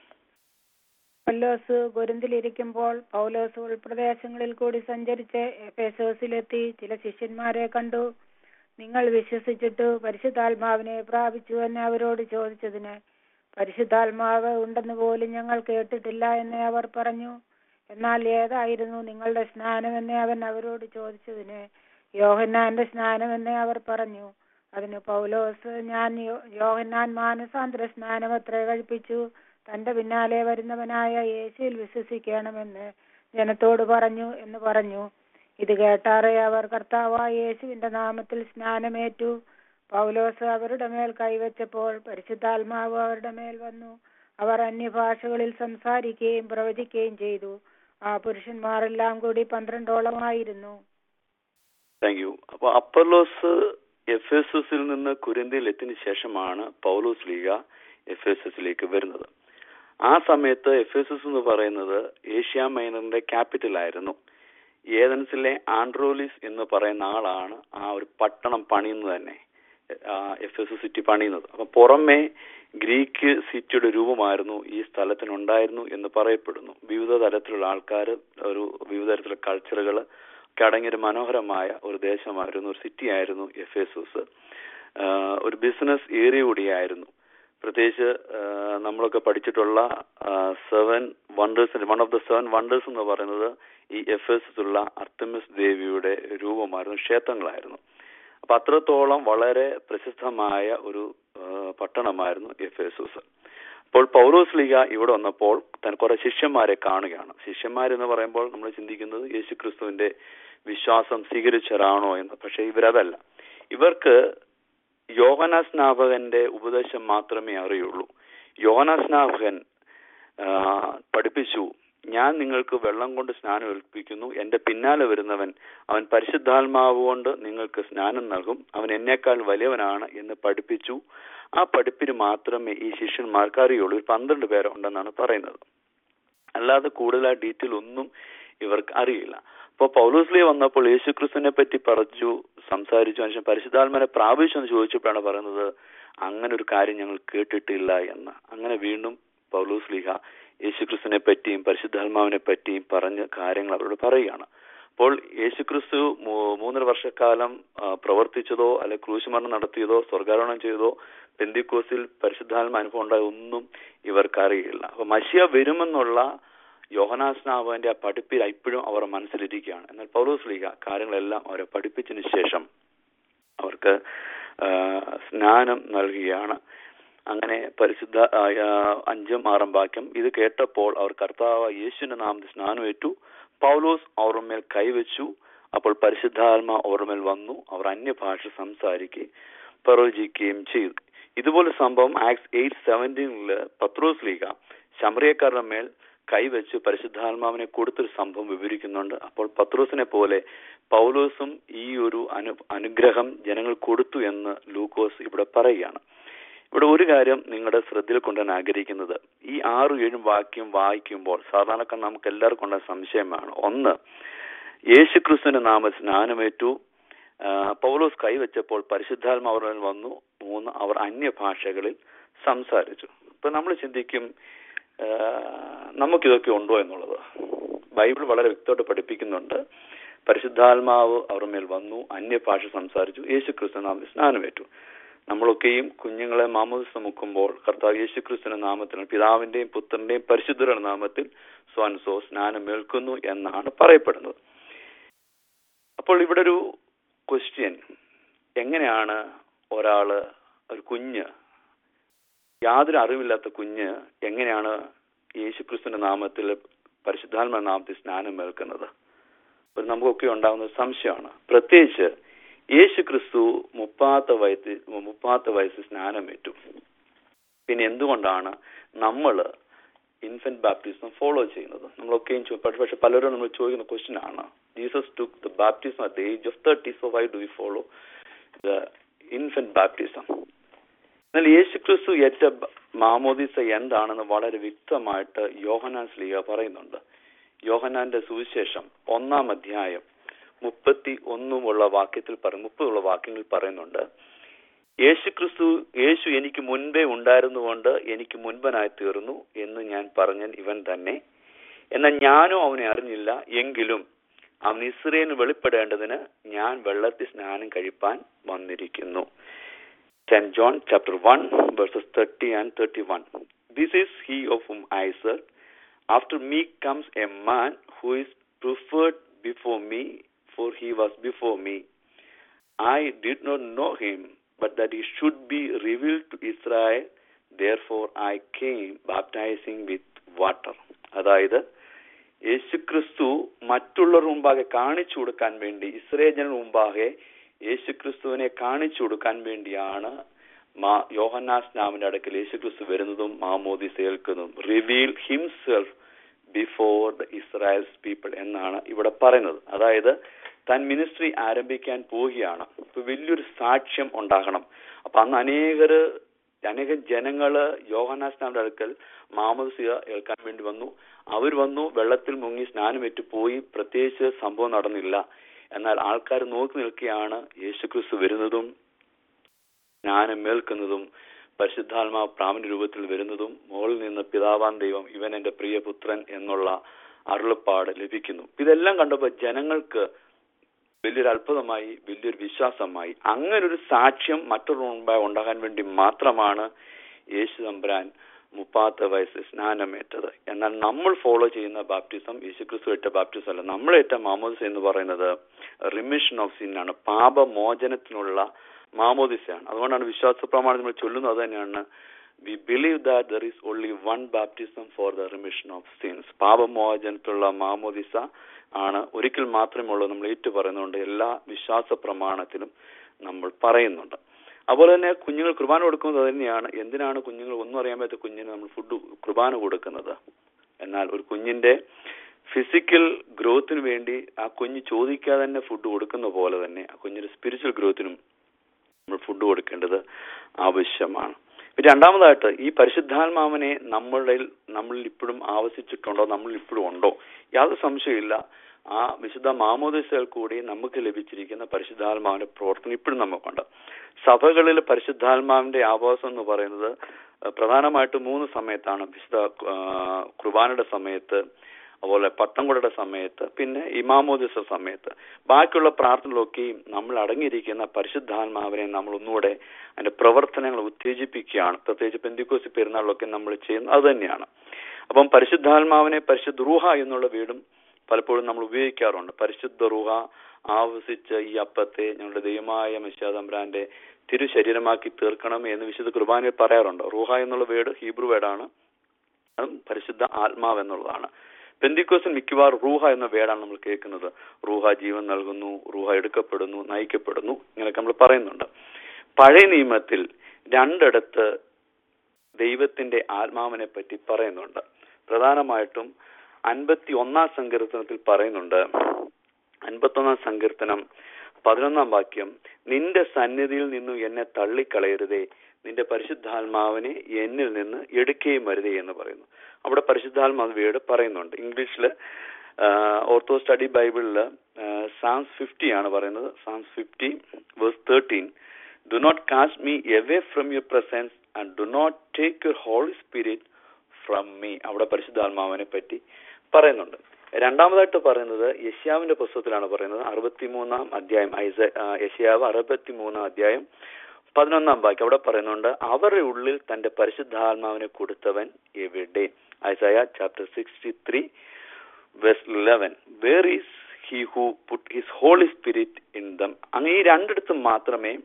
പൗലോസ് കൊരിന്തിലിരിക്കുമ്പോൾ പൗലോസ് ഉൾപ്രദേശങ്ങളിൽ കൂടി സഞ്ചരിച്ച് എഫേസോസിലെത്തി ചില ശിഷ്യന്മാരെ കണ്ടു നിങ്ങൾ വിശ്വസിച്ചിട്ട് പരിശുദ്ധാത്മാവിനെ പ്രാപിച്ചു എന്ന് അവരോട് ചോദിച്ചതിന് പരിശുദ്ധാത്മാവ് ഉണ്ടെന്ന് പോലും ഞങ്ങൾ കേട്ടിട്ടില്ല എന്ന് അവർ പറഞ്ഞു എന്നാൽ ഏതായിരുന്നു നിങ്ങളുടെ സ്നാനമെന്ന് അവൻ അവരോട് ചോദിച്ചതിന് യോഹന്നാന്റെ സ്നാനമെന്ന് അവർ പറഞ്ഞു അതിന് പൗലോസ് ഞാൻ യോ- യോഹന്നാൻ മാനസാന്തര സ്നാനം അത്ര കഴിപ്പിച്ചു തന്റെ പിന്നാലെ വരുന്നവനായ യേശുവിൽ വിശ്വസിക്കണമെന്ന് ജനത്തോട് പറഞ്ഞു എന്ന് പറഞ്ഞു ഇത് കേട്ടാറെ അവർ കർത്താവായ യേശുവിന്റെ നാമത്തിൽ സ്നാനമേറ്റു പൗലോസ് അവരുടെ മേൽ കൈവച്ചപ്പോൾ പരിശുദ്ധാത്മാവ് അവരുടെ മേൽ വന്നു അവർ അന്യഭാഷകളിൽ സംസാരിക്കുകയും പ്രവചിക്കുകയും ചെയ്തു ആ പുരുഷന്മാരെല്ലാം കൂടി പന്ത്രണ്ടോളമായിരുന്നു താങ്ക് യു അപ്പൊ അപ്പർലോസ് എഫ് എസ് എസിൽ നിന്ന് കുരിന്തിയിൽ എത്തിയതിനു ശേഷമാണ് പൗലോസ് ലീഗ എഫ് എസ് എസിലേക്ക് വരുന്നത് ആ സമയത്ത് എഫ് എസ് എസ് എന്ന് പറയുന്നത് ഏഷ്യ മൈനറിന്റെ ക്യാപിറ്റൽ ആയിരുന്നു ഏതൻസിലെ ആൻഡ്രോലിസ് എന്ന് പറയുന്ന ആളാണ് ആ ഒരു പട്ടണം പണിയുന്നത് തന്നെ എഫ് എസ് സിറ്റി പണിയുന്നത് അപ്പൊ പുറമെ ഗ്രീക്ക് സിറ്റിയുടെ രൂപമായിരുന്നു ഈ സ്ഥലത്തിനുണ്ടായിരുന്നു എന്ന് പറയപ്പെടുന്നു വിവിധ തരത്തിലുള്ള ആൾക്കാർ ഒരു വിവിധ തരത്തിലുള്ള കൾച്ചറുകൾ ഒക്കെ അടങ്ങിയൊരു മനോഹരമായ ഒരു ദേശമായിരുന്നു ഒരു സിറ്റി ആയിരുന്നു എഫ് എസൂസ് ഒരു ബിസിനസ് ഏരിയ കൂടിയായിരുന്നു പ്രത്യേകിച്ച് ആ, നമ്മളൊക്കെ പഠിച്ചിട്ടുള്ള സെവൻ വണ്ടേഴ്സിന്റെ one of the seven wonders എന്ന് പറയുന്നത് ഈ എഫ് എസ് ഉള്ള അർത്തമിസ് ദേവിയുടെ രൂപമായിരുന്നു ക്ഷേത്രങ്ങളായിരുന്നു അപ്പൊ അത്രത്തോളം വളരെ പ്രസിദ്ധമായ ഒരു ആ, പട്ടണമായിരുന്നു എഫ് എസൂസ് അപ്പോൾ പൗലോസ് ലീഗ ഇവിടെ വന്നപ്പോൾ താൻ കുറെ ശിഷ്യന്മാരെ കാണുകയാണ് ശിഷ്യന്മാരെന്ന് പറയുമ്പോൾ നമ്മൾ ചിന്തിക്കുന്നത് യേശു ക്രിസ്തുവിന്റെ വിശ്വാസം സ്വീകരിച്ചവരാണോ എന്ന് പക്ഷെ ഇവരതല്ല ഇവർക്ക് യോഹന സ്നാപകന്റെ ഉപദേശം മാത്രമേ അറിയുള്ളൂ യോഹന സ്നാപകൻ ആ, പഠിപ്പിച്ചു ഞാൻ നിങ്ങൾക്ക് വെള്ളം കൊണ്ട് സ്നാനം ഏൽപ്പിക്കുന്നു എന്റെ പിന്നാലെ വരുന്നവൻ അവൻ പരിശുദ്ധാത്മാവ് കൊണ്ട് നിങ്ങൾക്ക് സ്നാനം നൽകും അവൻ എന്നേക്കാൾ വലിയവനാണ് എന്ന് പഠിപ്പിച്ചു ആ പഠിപ്പിന് മാത്രമേ ഈ ശിഷ്യന്മാർക്ക് അറിയുള്ളൂ ഒരു പന്ത്രണ്ട് പേരുണ്ടെന്നാണ് പറയുന്നത് അല്ലാതെ കൂടുതലായി ഡീറ്റെയിൽ ഒന്നും ഇവർക്ക് അറിയില്ല അപ്പോൾ പൗലോസ്ലി വന്നപ്പോൾ യേശു ക്രിസ്തുവിനെ പറ്റി പറഞ്ഞു സംസാരിച്ചു മനുഷ്യൻ പരിശുദ്ധാത്മനെ പ്രാപിച്ചു എന്ന് ചോദിച്ചപ്പോഴാണ് പറയുന്നത് അങ്ങനെ ഒരു കാര്യം ഞങ്ങൾ കേട്ടിട്ടില്ല എന്ന് അങ്ങനെ വീണ്ടും പൗലോസ് ലീഹ യേശുക്രിസ്തുവിനെ പറ്റിയും പരിശുദ്ധാത്മാവിനെ പറ്റിയും പറഞ്ഞ കാര്യങ്ങൾ അവരോട് പറയുകയാണ് അപ്പോൾ യേശുക്രിസ്തു മൂ- മൂന്നര വർഷക്കാലം ആ, പ്രവർത്തിച്ചതോ അല്ലെ ക്രൂശുമരണം നടത്തിയതോ സ്വർഗാരോഹണം ചെയ്തതോ പെന്തിക്കോസിൽ പരിശുദ്ധാത്മ അനുഭവം ഉണ്ടായ ഒന്നും ഇവർക്കറിയില്ല അപ്പൊ മഷിയ വരുമെന്നുള്ള യോഹനാസ്നാവന്റെ ആ പഠിപ്പിൽ ഇപ്പോഴും അവർ മനസ്സിലിരിക്കുകയാണ് എന്നാൽ പൗലോസ് ലീഗ കാര്യങ്ങളെല്ലാം അവരെ പഠിപ്പിച്ചതിന് ശേഷം അവർക്ക് ആ, സ്നാനം നൽകുകയാണ് അങ്ങനെ പരിശുദ്ധ ആ, ആ, അഞ്ചും ആറും വാക്യം ഇത് കേട്ടപ്പോൾ അവർ കർത്താവ് യേശുവിന്റെ നാമത്തിൽ സ്നാനമേറ്റു പൗലോസ് അവരുടെ മേൽ കൈവച്ചു അപ്പോൾ പരിശുദ്ധാത്മ അവരുടെ മേൽ വന്നു അവർ അന്യഭാഷ സംസാരിക്കുകയും പ്രവചിക്കുകയും ചെയ്തു ഇതുപോലെ സംഭവം ആക്സ് എയ്റ്റ് സെവൻറ്റീനില് പത്രോസ് ലീഗ ശമറിയക്കാരുടെ മേൽ കൈവച്ച് പരിശുദ്ധാത്മാവിനെ കൊടുത്തൊരു സംഭവം വിവരിക്കുന്നുണ്ട് അപ്പോൾ പത്രോസിനെ പോലെ പൗലോസും ഈ ഒരു അനു അനുഗ്രഹം ജനങ്ങൾ കൊടുത്തു എന്ന് ലൂക്കോസ് ഇവിടെ പറയുകയാണ് ഇവിടെ ഒരു കാര്യം നിങ്ങളുടെ ശ്രദ്ധയിൽ കൊണ്ടുവരാൻ ആഗ്രഹിക്കുന്നത് ഈ ആറും ഏഴും വാക്യം വായിക്കുമ്പോൾ സാധാരണക്കാർ നമുക്ക് എല്ലാവർക്കും ഉള്ള സംശയമാണ് ഒന്ന് യേശു ക്രിസ്തുവിന്റെ നാമ സ്നാനമേറ്റു ആ, പൗലോസ് കൈവച്ചപ്പോൾ പരിശുദ്ധാത്മാവർ വന്നു മൂന്ന് അവർ അന്യഭാഷകളിൽ സംസാരിച്ചു ഇപ്പൊ നമ്മൾ ചിന്തിക്കും ആ, നമുക്കിതൊക്കെ ഉണ്ടോ എന്നുള്ളത് ബൈബിൾ വളരെ വ്യക്തമായിട്ട് പഠിപ്പിക്കുന്നുണ്ട് പരിശുദ്ധാത്മാവ് അവരുടെ മേൽ വന്നു അന്യഭാഷ സംസാരിച്ചു യേശു ക്രിസ്തു നാമത്തിൽ സ്നാനമേറ്റു നമ്മളൊക്കെയും കുഞ്ഞുങ്ങളെ മാമോദിസ മുക്കുമ്പോൾ കർത്താവ് യേശു ക്രിസ്തുവിന്റെ നാമത്തിൽ പിതാവിന്റെയും പുത്രന്റെയും പരിശുദ്ധരുടെ നാമത്തിൽ സ്വാൻസോ സ്നാനം ഏൽക്കുന്നു എന്നാണ് പറയപ്പെടുന്നത് അപ്പോൾ ഇവിടെ ഒരു ക്വസ്റ്റ്യൻ എങ്ങനെയാണ് ഒരാള് ഒരു കുഞ്ഞ് യാതൊരു അറിവില്ലാത്ത കുഞ്ഞ് എങ്ങനെയാണ് യേശുക്രിസ്തുവിന്റെ നാമത്തിൽ പരിശുദ്ധാത്മ നാമത്തിൽ സ്നാനം ഏൽക്കുന്നത് ഒരു നമുക്കൊക്കെ ഉണ്ടാകുന്ന ഒരു സംശയമാണ് പ്രത്യേകിച്ച് യേശു ക്രിസ്തു മുപ്പാത്ത വയസ്സിൽ മുപ്പാത്ത വയസ്സിൽ സ്നാനമേറ്റു പിന്നെ എന്തുകൊണ്ടാണ് നമ്മൾ ഇൻഫന്റ് ബാപ്റ്റിസം ഫോളോ ചെയ്യുന്നത് നമ്മളൊക്കെയും ചോ- പക്ഷെ പക്ഷെ പലരും നമ്മൾ ചോദിക്കുന്ന ക്വസ്റ്റ്യൻ ആണ് Jesus took the baptism at the age of thirty so why do we follow the infant baptism എന്നാൽ യേശു ക്രിസ്തു ഏറ്റ ബ- മാമോദിസ എന്താണെന്ന് വളരെ വ്യക്തമായിട്ട് യോഹനാൻ സ്ലീഹ പറയുന്നുണ്ട് യോഹനാന്റെ സുവിശേഷം ഒന്നാം അധ്യായം മുപ്പത്തി ഒന്നുമുള്ള വാക്യത്തിൽ പറ മുപ്പതുള്ള വാക്യങ്ങളിൽ പറയുന്നുണ്ട് യേശു ക്രിസ്തു യേശു എനിക്ക് മുൻപേ ഉണ്ടായിരുന്നുകൊണ്ട് എനിക്ക് മുൻപനായി തീർന്നു എന്ന് ഞാൻ പറഞ്ഞ ഇവൻ തന്നെ എന്നാൽ ഞാനും അവനെ അറിഞ്ഞില്ല എങ്കിലും അവൻ ഇസ്രയേലിന് വെളിപ്പെടേണ്ടതിന് ഞാൻ വെള്ളത്തിൽ സ്നാനം കഴിപ്പാൻ വന്നിരിക്കുന്നു St. John chapter 1 verses 30 and 31. This is he of whom I said, After me comes a man who is preferred before me, for he was before me. I did not know him, but that he should be revealed to Israel. Therefore I came baptizing with water. അതായത് യേശുക്രിസ്തു മറ്റുള്ളവർ മുമ്പാകെ കാണിച്ചു കൊടുക്കാൻ വേണ്ടി ഇസ്രയേൽ ജനങ്ങൾ മുമ്പാകെ യേശുക്രിസ്തുവിനെ കാണിച്ചു കൊടുക്കാൻ വേണ്ടിയാണ് മാ യോഹന്നാസ്നാമിന്റെ അടുക്കൽ യേശുക്രിസ്തു വരുന്നതും മാമോദിസ ഏൽക്കുന്നതും reveal himself before the Israel's people എന്നാണ് ഇവിടെ പറയുന്നത് അതായത് താൻ മിനിസ്ട്രി ആരംഭിക്കാൻ പോവുകയാണ് ഇപ്പൊ വലിയൊരു സാക്ഷ്യം ഉണ്ടാകണം അപ്പൊ അന്ന് അനേകര് അനേകം ജനങ്ങള് യോഹനാസ്നാമിന്റെ അടുക്കൽ മാമോദിസ ഏൽക്കാൻ വേണ്ടി വന്നു അവർ വന്നു വെള്ളത്തിൽ മുങ്ങി സ്നാനമേറ്റ് പോയി പ്രത്യേകിച്ച് സംഭവം നടന്നില്ല എന്നാൽ ആൾക്കാർ നോക്കി നിൽക്കുകയാണ് യേശുക്രിസ്തു വരുന്നതും ജ്ഞാനം മേൽക്കുന്നതും പരിശുദ്ധാത്മാവ് പ്രാമിന്റെ രൂപത്തിൽ വരുന്നതും മുകളിൽ നിന്ന് പിതാവാൻ ദൈവം ഇവൻ എന്റെ പ്രിയപുത്രൻ എന്നുള്ള അരുളപ്പാട് ലഭിക്കുന്നു ഇതെല്ലാം കണ്ടപ്പോൾ ജനങ്ങൾക്ക് വലിയൊരു അത്ഭുതമായി വലിയൊരു വിശ്വാസമായി അങ്ങനെ ഒരു സാക്ഷ്യം മറ്റൊരു മുമ്പായി ഉണ്ടാകാൻ വേണ്ടി മാത്രമാണ് യേശു തമ്പുരാൻ മുപ്പാത്ത വയസ്സ് സ്നാനമേറ്റത് എന്നാൽ നമ്മൾ ഫോളോ ചെയ്യുന്ന ബാപ്റ്റിസം യേശുക്രിസ്തു ഏറ്റ ബാപ്റ്റിസം അല്ല നമ്മളേറ്റ മാമോദിസ എന്ന് പറയുന്നത് റിമിഷൻ ഓഫ് സിൻ ആണ് പാപമോചനത്തിനുള്ള മാമോദിസയാണ് അതുകൊണ്ടാണ് വിശ്വാസ പ്രമാണം നമ്മൾ ചൊല്ലുന്നത് തന്നെയാണ് we believe that there is only one baptism for the remission of sins പാപമോചനത്തിലുള്ള മാമോദിസ ആണ് ഒരിക്കൽ മാത്രമേ ഉള്ളൂ നമ്മൾ ഏറ്റു പറയുന്നുണ്ട് എല്ലാ വിശ്വാസ പ്രമാണത്തിലും നമ്മൾ പറയുന്നുണ്ട് അതുപോലെ തന്നെ കുഞ്ഞുങ്ങൾ കുർബാന കൊടുക്കുന്നത് അത് തന്നെയാണ് എന്തിനാണ് കുഞ്ഞുങ്ങൾ ഒന്നും അറിയാൻ പറ്റാത്ത കുഞ്ഞിന് നമ്മൾ ഫുഡ് കുർബാന കൊടുക്കുന്നത് എന്നാൽ ഒരു കുഞ്ഞിന്റെ ഫിസിക്കൽ ഗ്രോത്തിന് വേണ്ടി ആ കുഞ്ഞ് ചോദിക്കാതെ തന്നെ ഫുഡ് കൊടുക്കുന്ന പോലെ തന്നെ ആ കുഞ്ഞിന്റെ സ്പിരിച്വൽ ഗ്രോത്തിനും നമ്മൾ ഫുഡ് കൊടുക്കേണ്ടത് ആവശ്യമാണ് പിന്നെ രണ്ടാമതായിട്ട് ഈ പരിശുദ്ധാത്മാവിനെ നമ്മളിൽ നമ്മളിൽ ഇപ്പോഴും ആവശ്യിച്ചിട്ടുണ്ടോ നമ്മളിൽ ഇപ്പോഴും ഉണ്ടോ യാതൊരു സംശയമില്ല ആ വിശുദ്ധ മാമോദിസയിൽ കൂടി നമുക്ക് ലഭിച്ചിരിക്കുന്ന പരിശുദ്ധാത്മാവിന്റെ പ്രവർത്തനം ഇപ്പോഴും നമുക്കുണ്ട് സഭകളിൽ പരിശുദ്ധാത്മാവിന്റെ ആവാസം എന്ന് പറയുന്നത് അഹ് പ്രധാനമായിട്ട് മൂന്ന് സമയത്താണ് വിശുദ്ധ ആ, കുർബാനയുടെ സമയത്ത് അതുപോലെ പട്ടംകൊടയുടെ സമയത്ത് പിന്നെ ഇമാമോദിസ സമയത്ത് ബാക്കിയുള്ള പ്രാർത്ഥനകളൊക്കെയും നമ്മൾ അടങ്ങിയിരിക്കുന്ന പരിശുദ്ധാത്മാവിനെ നമ്മൾ ഒന്നുകൂടെ അതിന്റെ പ്രവർത്തനങ്ങൾ ഉത്തേജിപ്പിക്കുകയാണ് പ്രത്യേകിച്ച് പെന്തിക്കോസി പെരുന്നാളിലൊക്കെ നമ്മൾ ചെയ്യുന്നത് അത് തന്നെയാണ് അപ്പം പരിശുദ്ധാത്മാവിനെ പരിശുദ്ധ റൂഹ എന്നുള്ള വീടും പലപ്പോഴും നമ്മൾ ഉപയോഗിക്കാറുണ്ട് പരിശുദ്ധ റൂഹ ആവസിച്ച ഈ അപ്പത്തെ ഞങ്ങളുടെ ദൈവമായ മിശാതമ്പ്രാന്റെ തിരുശരീരമാക്കി തീർക്കണം എന്ന് വിശുദ്ധ കുർബാനയിൽ പറയാറുണ്ട് റൂഹ എന്നുള്ള വേർഡ് ഹീബ്രു വേർഡാണ് അതും പരിശുദ്ധ ആത്മാവ് എന്നുള്ളതാണ് പെന്തിക്കോസിൽ മിക്കവാറും റൂഹ എന്ന വേടാണ് നമ്മൾ കേൾക്കുന്നത് റൂഹ ജീവൻ നൽകുന്നു റൂഹ എടുക്കപ്പെടുന്നു നയിക്കപ്പെടുന്നു ഇങ്ങനെയൊക്കെ നമ്മൾ പറയുന്നുണ്ട് പഴയ നിയമത്തിൽ രണ്ടിടത്ത് ദൈവത്തിന്റെ ആത്മാവിനെ പറ്റി പറയുന്നുണ്ട് പ്രധാനമായിട്ടും അൻപത്തി ഒന്നാം സങ്കീർത്തനത്തിൽ പറയുന്നുണ്ട് അൻപത്തൊന്നാം സങ്കീർത്തനം പതിനൊന്നാം വാക്യം നിന്റെ സന്നിധിയിൽ നിന്നും എന്നെ തള്ളിക്കളയരുതേ നിന്റെ പരിശുദ്ധാത്മാവിനെ എന്നിൽ നിന്ന് എടുക്കുകയും വരുതേ എന്ന് പറയുന്നു അവിടെ പരിശുദ്ധാത്മാവ് വീട് പറയുന്നുണ്ട് ഇംഗ്ലീഷില് ഓർത്തോ സ്റ്റഡി ബൈബിളില് സാംസ് ഫിഫ്റ്റി ആണ് പറയുന്നത് Psalms fifty verse thirteen do not cast me away from your presence and do not take your Holy Spirit from me അവിടെ പരിശുദ്ധാത്മാവിനെ പറ്റി പറയുന്നുണ്ട് രണ്ടാമതായിട്ട് പറയുന്നത് യശ്യാവിന്റെ പുസ്തകത്തിലാണ് പറയുന്നത് അറുപത്തിമൂന്നാം അധ്യായം ഐസ ആ, യശ്യാവ് അറുപത്തിമൂന്നാം അധ്യായം പതിനൊന്നാം വാക്യം അവിടെ പറയുന്നുണ്ട് അവരുടെ ഉള്ളിൽ തന്റെ പരിശുദ്ധാത്മാവിനെ കൊടുത്തവൻ എവിടെ Isaiah chapter sixty three verse eleven where is he who put his Holy Spirit in them അങ്ങനെ ഈ രണ്ടിടത്തും മാത്രമേ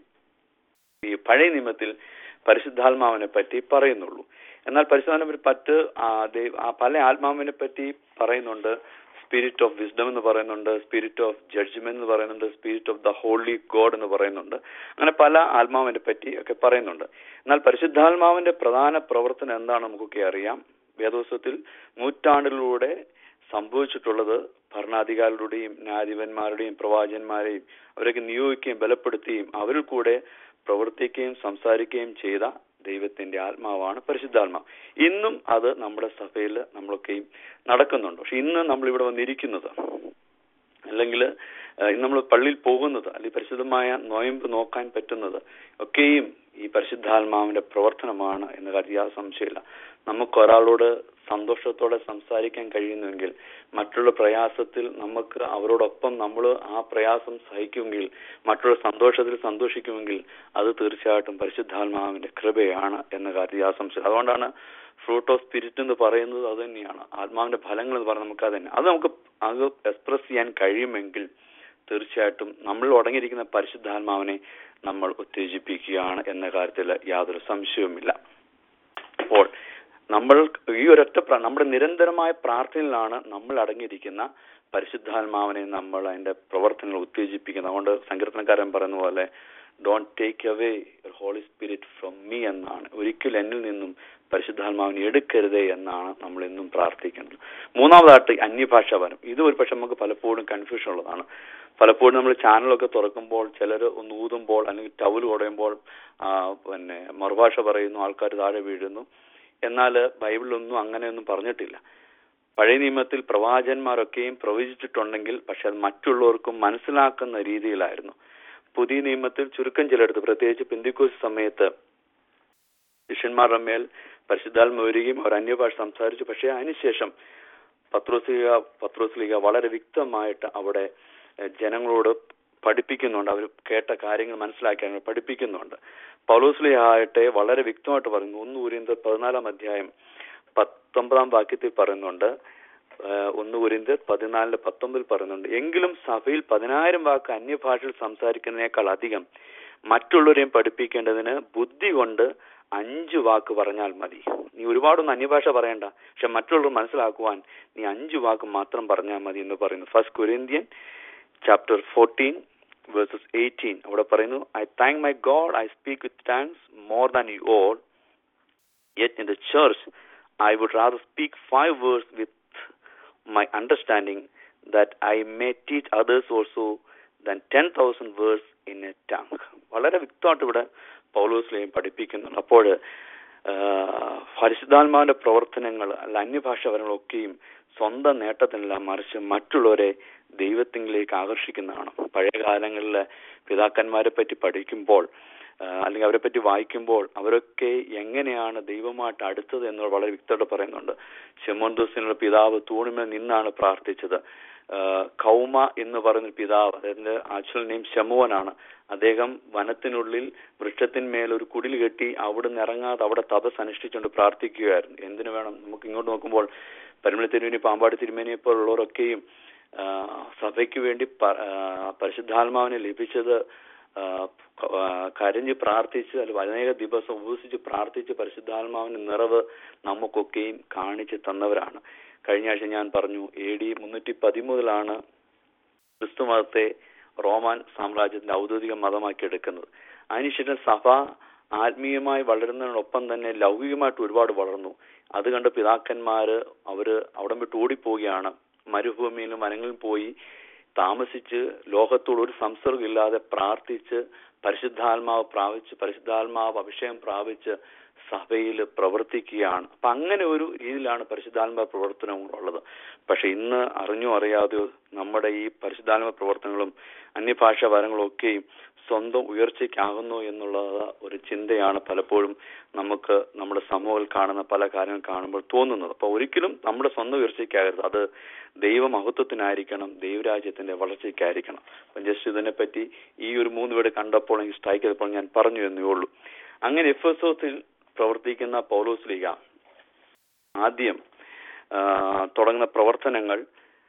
ഈ പഴയ നിയമത്തിൽ പരിശുദ്ധാത്മാവിനെ പറ്റി പറയുന്നുള്ളൂ എന്നാൽ പരിശുദ്ധാത്മാവിനെ പറ്റ് ആ, ദൈവ- ആ പല ആത്മാവിനെ പറ്റി പറയുന്നുണ്ട് സ്പിരിറ്റ് ഓഫ് വിസ്ഡം എന്ന് പറയുന്നുണ്ട് സ്പിരിറ്റ് ഓഫ് ജഡ്ജ്മെന്റ് എന്ന് പറയുന്നുണ്ട് spirit of the holy God എന്ന് പറയുന്നുണ്ട് അങ്ങനെ പല ആത്മാവിനെ പറ്റി ഒക്കെ പറയുന്നുണ്ട് എന്നാൽ പരിശുദ്ധാത്മാവിന്റെ പ്രധാന പ്രവർത്തനം എന്താണ് നമുക്കൊക്കെ അറിയാം വേദോത്സവത്തിൽ നൂറ്റാണ്ടിലൂടെ സംഭവിച്ചിട്ടുള്ളത് ഭരണാധികാരികളുടെയും ന്യായാധിപന്മാരുടെയും പ്രവാചകന്മാരെയും അവരൊക്കെ നിയോഗിക്കുകയും ബലപ്പെടുത്തുകയും അവരിൽ കൂടെ പ്രവർത്തിക്കുകയും സംസാരിക്കുകയും ചെയ്ത ദൈവത്തിന്റെ ആത്മാവാണ് പരിശുദ്ധാത്മാവ് ഇന്നും അത് നമ്മുടെ സഭയിൽ നമ്മളൊക്കെയും നടക്കുന്നുണ്ട് പക്ഷെ ഇന്ന് നമ്മൾ ഇവിടെ വന്നിരിക്കുന്നത് അല്ലെങ്കിൽ ഇന്ന് നമ്മൾ പള്ളിയിൽ പോകുന്നത് അല്ലെങ്കിൽ പരിശുദ്ധമായ നോയമ്പ് നോക്കാൻ പറ്റുന്നത് ഒക്കെയും ഈ പരിശുദ്ധാത്മാവിന്റെ പ്രവർത്തനമാണ് എന്ന കാര്യം യാതൊരു സംശയമില്ല നമുക്ക് ഒരാളോട് സന്തോഷത്തോടെ സംസാരിക്കാൻ കഴിയുന്നുവെങ്കിൽ മറ്റുള്ള പ്രയാസത്തിൽ നമുക്ക് അവരോടൊപ്പം നമ്മൾ ആ പ്രയാസം സഹിക്കുമെങ്കിൽ മറ്റുള്ള സന്തോഷത്തിൽ സന്തോഷിക്കുമെങ്കിൽ അത് തീർച്ചയായിട്ടും പരിശുദ്ധാത്മാവിന്റെ കൃപയാണ് എന്ന കാര്യം യാതൊരു സംശയം അതുകൊണ്ടാണ് ഫ്രൂട്ട് ഓഫ് സ്പിരിറ്റ് എന്ന് പറയുന്നത് അത് തന്നെയാണ് ആത്മാവിന്റെ ഫലങ്ങൾ എന്ന് പറയുന്നത് നമുക്ക് അത് തന്നെ അത് നമുക്ക് അത് എക്സ്പ്രസ് ചെയ്യാൻ കഴിയുമെങ്കിൽ തീർച്ചയായിട്ടും നമ്മൾ അടങ്ങിയിരിക്കുന്ന പരിശുദ്ധാത്മാവിനെ നമ്മൾ ഉത്തേജിപ്പിക്കുകയാണ് എന്ന കാര്യത്തിൽ യാതൊരു സംശയവുമില്ല അപ്പോൾ നമ്മൾ ഈ ഒരൊറ്റ പ്ര- നമ്മുടെ നിരന്തരമായ പ്രാർത്ഥനയിലാണ് നമ്മൾ അടങ്ങിയിരിക്കുന്ന പരിശുദ്ധാത്മാവിനെ നമ്മൾ അതിന്റെ പ്രവർത്തനങ്ങൾ ഉത്തേജിപ്പിക്കുന്നത് അതുകൊണ്ട് സങ്കീർത്തനക്കാരൻ പറയുന്ന പോലെ don't take away Holy Spirit from me എന്നാണ് ഒരിക്കലും എന്നിൽ നിന്നും പരിശുദ്ധാത്മാവിനെ എടുക്കരുതേ എന്നാണ് നമ്മൾ എന്നും പ്രാർത്ഥിക്കുന്നത് മൂന്നാമതായിട്ട് അന്യഭാഷ വരം ഇത് ഒരു പക്ഷെ നമുക്ക് പലപ്പോഴും കൺഫ്യൂഷൻ ഉള്ളതാണ് പലപ്പോഴും നമ്മൾ ചാനലൊക്കെ തുറക്കുമ്പോൾ ചിലർ ഒന്ന് ഊതുമ്പോൾ അല്ലെങ്കിൽ ടവൽ കുടയുമ്പോൾ ആ, പിന്നെ മറുഭാഷ പറയുന്നു ആൾക്കാർ താഴെ വീഴുന്നു എന്നാൽ ബൈബിളിലൊന്നും അങ്ങനെയൊന്നും പറഞ്ഞിട്ടില്ല പഴയ നിയമത്തിൽ പ്രവാചകന്മാരൊക്കെയും പ്രവചിച്ചിട്ടുണ്ടെങ്കിൽ പക്ഷെ അത് മറ്റുള്ളവർക്കും മനസ്സിലാക്കുന്ന രീതിയിലായിരുന്നു പുതിയ നിയമത്തിൽ ചുരുക്കം ചിലയിടത്ത് പ്രത്യേകിച്ച് പെന്തിക്കോസ് സമയത്ത് ശിഷ്യന്മാരുടെ മേൽ പരിശുദ്ധാത്മ വരികയും അവർ അന്യഭാഷ സംസാരിച്ചു പക്ഷേ അതിനുശേഷം പത്രോസ്ലിക പത്രോസ്ലിക വളരെ വ്യക്തമായിട്ട് അവിടെ ഏഹ്, ജനങ്ങളോട് പഠിപ്പിക്കുന്നുണ്ട് അവർ കേട്ട കാര്യങ്ങൾ മനസ്സിലാക്കി അങ്ങനെ പഠിപ്പിക്കുന്നുണ്ട് പൗലോസ്ലിഹ ആകട്ടെ വളരെ വ്യക്തമായിട്ട് പറയുന്നു ഒന്ന് കുരിന്ത് പതിനാലാം അധ്യായം പത്തൊമ്പതാം വാക്യത്തിൽ പറയുന്നുണ്ട് ഏഹ്, ഒന്ന് കുരിന്ത് പതിനാലില് പത്തൊമ്പതിൽ പറയുന്നുണ്ട് എങ്കിലും സഭയിൽ പതിനായിരം വാക്ക് അന്യഭാഷയിൽ സംസാരിക്കുന്നതിനേക്കാൾ അധികം മറ്റുള്ളവരെയും പഠിപ്പിക്കേണ്ടതിന് ബുദ്ധി കൊണ്ട് അഞ്ചു വാക്ക് പറഞ്ഞാൽ മതി നീ ഒരുപാടൊന്നും അന്യഭാഷ പറയണ്ട പക്ഷെ മറ്റുള്ളവർ മനസ്സിലാക്കുവാൻ നീ അഞ്ചു വാക്ക് മാത്രം പറഞ്ഞാൽ മതി എന്ന് പറയുന്നു first Corinthian chapter fourteen verses eighteen അവിടെ പറയുന്നു I thank my God I speak with tongues more than you all Yet in the church, I would rather speak five words with my understanding that I may teach others also than 10,000 words in a tongue. വളരെ വ്യക്തമായിട്ട് ഇവിടെ പൗലോസ്ലെയും പഠിപ്പിക്കുന്നുണ്ട് അപ്പോൾ പരിശുദ്ധാത്മാവിന്റെ പ്രവർത്തനങ്ങൾ അല്ല അന്യഭാഷപരങ്ങളൊക്കെയും സ്വന്തം നേട്ടത്തിനല്ല മറിച്ച് മറ്റുള്ളവരെ ദൈവത്തിലേക്ക് ആകർഷിക്കുന്നതാണ് പഴയ കാലങ്ങളിലെ പിതാക്കന്മാരെ പറ്റി പഠിക്കുമ്പോൾ ആ, അല്ലെങ്കിൽ അവരെ പറ്റി വായിക്കുമ്പോൾ അവരൊക്കെ എങ്ങനെയാണ് ദൈവമായിട്ട് അടുത്തത് എന്ന് വളരെ വ്യക്തമായിട്ട് പറയുന്നുണ്ട് ഷെമോന്തോസിനുള്ള പിതാവ് തൂണിമേൽ നിന്നാണ് പ്രാർത്ഥിച്ചത് ആ, കൗമ എന്ന് പറയുന്ന പിതാവ് അദ്ദേഹത്തിന്റെ ആക്ച്വൽ നെയിം ശമുവനാണ് അദ്ദേഹം വനത്തിനുള്ളിൽ വൃക്ഷത്തിന്മേൽ ഒരു കുടിൽ കെട്ടി അവിടെ നിന്ന് ഇറങ്ങാതെ അവിടെ തപസ് അനുഷ്ഠിച്ചുകൊണ്ട് പ്രാർത്ഥിക്കുകയായിരുന്നു എന്തിനു വേണം നമുക്ക് ഇങ്ങോട്ട് നോക്കുമ്പോൾ പരിമള തിരുമേനി പാമ്പാടി തിരുമേനിയെ പോലുള്ളവരൊക്കെയും ആ, സഭയ്ക്ക് വേണ്ടി പ- ആ, പരിശുദ്ധാത്മാവിനെ ലഭിച്ചത് ആ, ആ, കരഞ്ഞ് പ്രാർത്ഥിച്ച് അല്ലെങ്കിൽ അനേക ദിവസം ഉപസിച്ച് പ്രാർത്ഥിച്ച് പരിശുദ്ധാത്മാവിന്റെ നിറവ് നമുക്കൊക്കെയും കാണിച്ചു തന്നവരാണ് കഴിഞ്ഞ ആഴ്ച ഞാൻ പറഞ്ഞു എ ഡി മുന്നൂറ്റി പതിമൂന്നിലാണ് ക്രിസ്തു മതത്തെ റോമാൻ സാമ്രാജ്യത്തിന്റെ ഔദ്യോഗിക മതമാക്കി എടുക്കുന്നത് അതിനുശേഷം സഭ ആത്മീയമായി വളരുന്നതിനൊപ്പം തന്നെ ലൗകികമായിട്ട് ഒരുപാട് വളർന്നു അത് കണ്ട് പിതാക്കന്മാര് അവര് അവിടം വിട്ട് ഓടിപ്പോവുകയാണ് മരുഭൂമിയിലും വനങ്ങളിലും പോയി താമസിച്ച് ലോകത്തോട് ഒരു സംസർഗം ഇല്ലാതെ പ്രാർത്ഥിച്ച് പരിശുദ്ധാത്മാവ് പ്രാപിച്ച് പരിശുദ്ധാത്മാവ് അഭിഷേകം പ്രാപിച്ച് സഭയിൽ പ്രവർത്തിക്കുകയാണ് അപ്പൊ അങ്ങനെ ഒരു രീതിയിലാണ് പരിശുദ്ധാത്മ പ്രവർത്തനങ്ങളുള്ളത് പക്ഷെ ഇന്ന് അറിഞ്ഞോ അറിയാതെയോ നമ്മുടെ ഈ പരിശുദ്ധാത്മ പ്രവർത്തനങ്ങളും അന്യഭാഷാ വരങ്ങളും ഒക്കെയും സ്വന്തം ഉയർച്ചയ്ക്കാകുന്നു എന്നുള്ളത് ഒരു ചിന്തയാണ് പലപ്പോഴും നമുക്ക് നമ്മുടെ സമൂഹത്തിൽ കാണുന്ന പല കാര്യങ്ങൾ കാണുമ്പോൾ തോന്നുന്നത് അപ്പൊ ഒരിക്കലും നമ്മുടെ സ്വന്തം ഉയർച്ചയ്ക്കാകരുത് അത് ദൈവമഹത്വത്തിനായിരിക്കണം ദൈവരാജ്യത്തിന്റെ വളർച്ചയ്ക്കായിരിക്കണം അപ്പം ജസ്റ്റ് ഇതിനെപ്പറ്റി ഈ ഒരു മൂന്ന് പേര് കണ്ടപ്പോൾ എനിക്ക് സ്ട്രൈക്ക് ചെയ്തപ്പോൾ ഞാൻ പറഞ്ഞു എന്നേ ഉള്ളൂ അങ്ങനെ എഫ് എസ് ഒസിൽ പ്രവർത്തിക്കുന്ന പൗലോസ് ലീഗ ആദ്യം ആ, തുടങ്ങുന്ന പ്രവർത്തനങ്ങൾ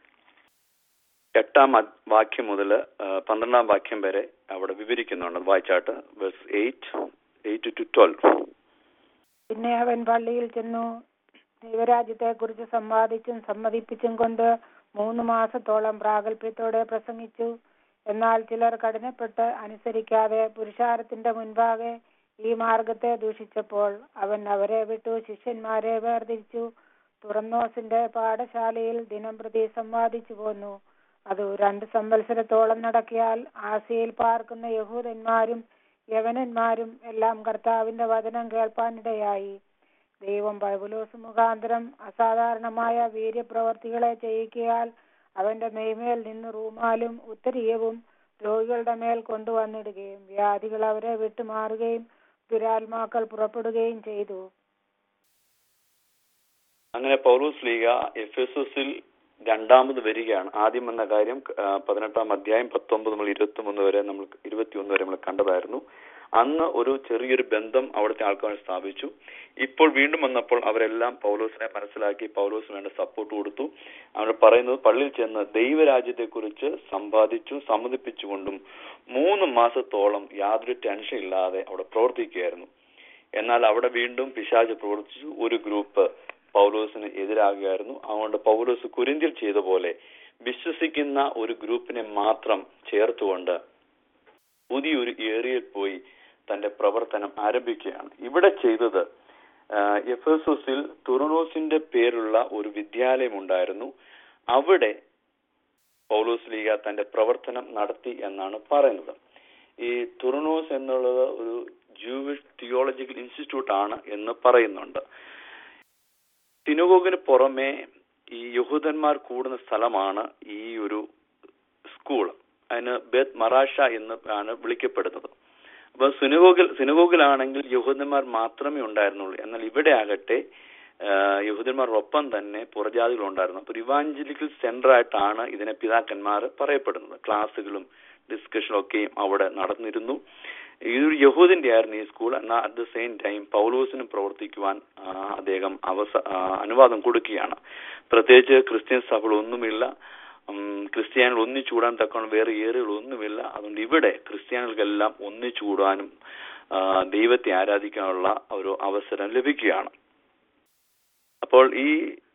എട്ടാം അദ്- വാക്യം മുതൽ പന്ത്രണ്ടാം വാക്യം വരെ അവിടെ വിവരിക്കുന്നുണ്ട് വായിച്ചാട്ട് verse eight eight to twelve പിന്നെ അവൻ പള്ളിയിൽ ചെന്നു ദൈവരാജ്യത്തെക്കുറിച്ച് സംവാദിച്ചും സമ്മതിപ്പിച്ചും കൊണ്ട് മൂന്ന് മാസത്തോളം പ്രാഗൽഭ്യത്തോടെ പ്രസംഗിച്ചു എന്നാൽ ചിലർ കഠിനപ്പെട്ട് അനുസരിക്കാതെ പുരുഷാരത്തിന്റെ മുൻപാകെ ഈ മാർഗത്തെ ദൂഷിച്ചപ്പോൾ അവൻ അവരെ വിട്ടു ശിഷ്യന്മാരെ വേർതിരിച്ചു തുറന്നോസിന്റെ പാഠശാലയിൽ ദിനം പ്രതി സംവാദിച്ചു പോന്നു അത് രണ്ട് സംവത്സരത്തോളം നടക്കിയാൽ ആസിയയിൽ പാർക്കുന്ന യഹൂദന്മാരും യവനന്മാരും എല്ലാം കർത്താവിന്റെ വചനം കേൾപ്പാനിടയായി ദൈവം ബൈബുലോസ് മുഖാന്തരം അസാധാരണമായ വീര്യപ്രവർത്തികളെ ചെയ്യിക്കയാൽ അവന്റെ മെയ്മേൽ നിന്ന് റൂമാലും ഉത്തരീയവും രോഗികളുടെ മേൽ കൊണ്ടുവന്നിടുകയും വ്യാധികൾ അവരെ വിട്ടുമാറുകയും ദുരാത്മാക്കൾ പുറപ്പെടുകയും ചെയ്തു അങ്ങനെ പൗലോസ് ലീഗ എഫ് എസ് എസിൽ രണ്ടാമത് വരികയാണ് ആദ്യം എന്ന കാര്യം ആ, പതിനെട്ടാം അധ്യായം പത്തൊമ്പത് മുതൽ ഇരുപത്തി മൂന്ന് വരെ നമ്മൾ ഇരുപത്തിയൊന്ന് വരെ നമ്മൾ കണ്ടതായിരുന്നു അന്ന് ഒരു ചെറിയൊരു ബന്ധം അവിടുത്തെ ആൾക്കാർ സ്ഥാപിച്ചു ഇപ്പോൾ വീണ്ടും വന്നപ്പോൾ അവരെല്ലാം പൗലോസിനെ മനസ്സിലാക്കി പൗലോസിന് വേണ്ട സപ്പോർട്ട് കൊടുത്തു അവർ പറയുന്നത് പള്ളിയിൽ ചെന്ന് ദൈവരാജ്യത്തെക്കുറിച്ച് സമ്പാദിച്ചു സമ്മതിപ്പിച്ചുകൊണ്ടും മൂന്ന് മാസത്തോളം യാതൊരു ടെൻഷൻ ഇല്ലാതെ അവിടെ പ്രവർത്തിക്കുകയായിരുന്നു എന്നാൽ അവിടെ വീണ്ടും പിശാച് പ്രവർത്തിച്ചു ഒരു ഗ്രൂപ്പ് പൗലോസിന് എതിരാകുകയായിരുന്നു അതുകൊണ്ട് പൗലോസ് കുരിന്തിൽ ചെയ്ത പോലെ വിശ്വസിക്കുന്ന ഒരു ഗ്രൂപ്പിനെ മാത്രം ചേർത്തുകൊണ്ട് പുതിയൊരു ഏരിയയിൽ പോയി തന്റെ പ്രവർത്തനം ആരംഭിക്കുകയാണ് ഇവിടെ ചെയ്തത് എഫേസോസിൽ തുറനോസിന്റെ പേരുള്ള ഒരു വിദ്യാലയം ഉണ്ടായിരുന്നു അവിടെ പൗലോസ് ലീഗ തന്റെ പ്രവർത്തനം നടത്തി എന്നാണ് പറയുന്നത് ഈ തുറനോസ് എന്നുള്ളത് ഒരു ജൂവിഷ് തിയോളജിക്കൽ ഇൻസ്റ്റിറ്റ്യൂട്ട് ആണ് എന്ന് പറയുന്നുണ്ട് സിനഗോഗിന് പുറമെ ഈ യഹൂദന്മാർ കൂടുന്ന സ്ഥലമാണ് ഈ ഒരു സ്കൂൾ അതിന് ബേത് മറാഷ എന്ന് ആണ് വിളിക്കപ്പെടുന്നത് അപ്പൊ സുനഗോഗിൽ സുനഗോഗിലാണെങ്കിൽ യഹൂദന്മാർ മാത്രമേ ഉണ്ടായിരുന്നുള്ളൂ എന്നാൽ ഇവിടെ ആകട്ടെ ആഹ് യഹൂദന്മാരോടൊപ്പം തന്നെ പുറജാതികൾ ഉണ്ടായിരുന്നു അപ്പൊ ഇവാഞ്ചലിക്കൽ സെന്റർ ആയിട്ടാണ് ഇതിനെ പിതാക്കന്മാർ പറയപ്പെടുന്നത് ക്ലാസ്സുകളും ഡിസ്കഷനും ഒക്കെയും അവിടെ നടന്നിരുന്നു ഇതൊരു യഹൂദിന്റെ ആയിരുന്നു ഈ സ്കൂൾ എന്നാൽ അറ്റ് ദ സെയിം ടൈം പൗലോസിനും പ്രവർത്തിക്കുവാൻ ആ, അദ്ദേഹം അവസ ആ, അനുവാദം കൊടുക്കുകയാണ് പ്രത്യേകിച്ച് ക്രിസ്ത്യൻ സഭകളൊന്നുമില്ല ഉം, ക്രിസ്ത്യാനികൾ ഒന്നിച്ചുകൂടാൻ തക്കവണ്ണം വേറെ ഏറികളൊന്നുമില്ല അതുകൊണ്ട് ഇവിടെ ക്രിസ്ത്യാനികൾക്കെല്ലാം ഒന്നിച്ചുകൂടാനും ആ, ദൈവത്തെ ആരാധിക്കാനുള്ള ഒരു അവസരം ലഭിക്കുകയാണ് അപ്പോൾ ഈ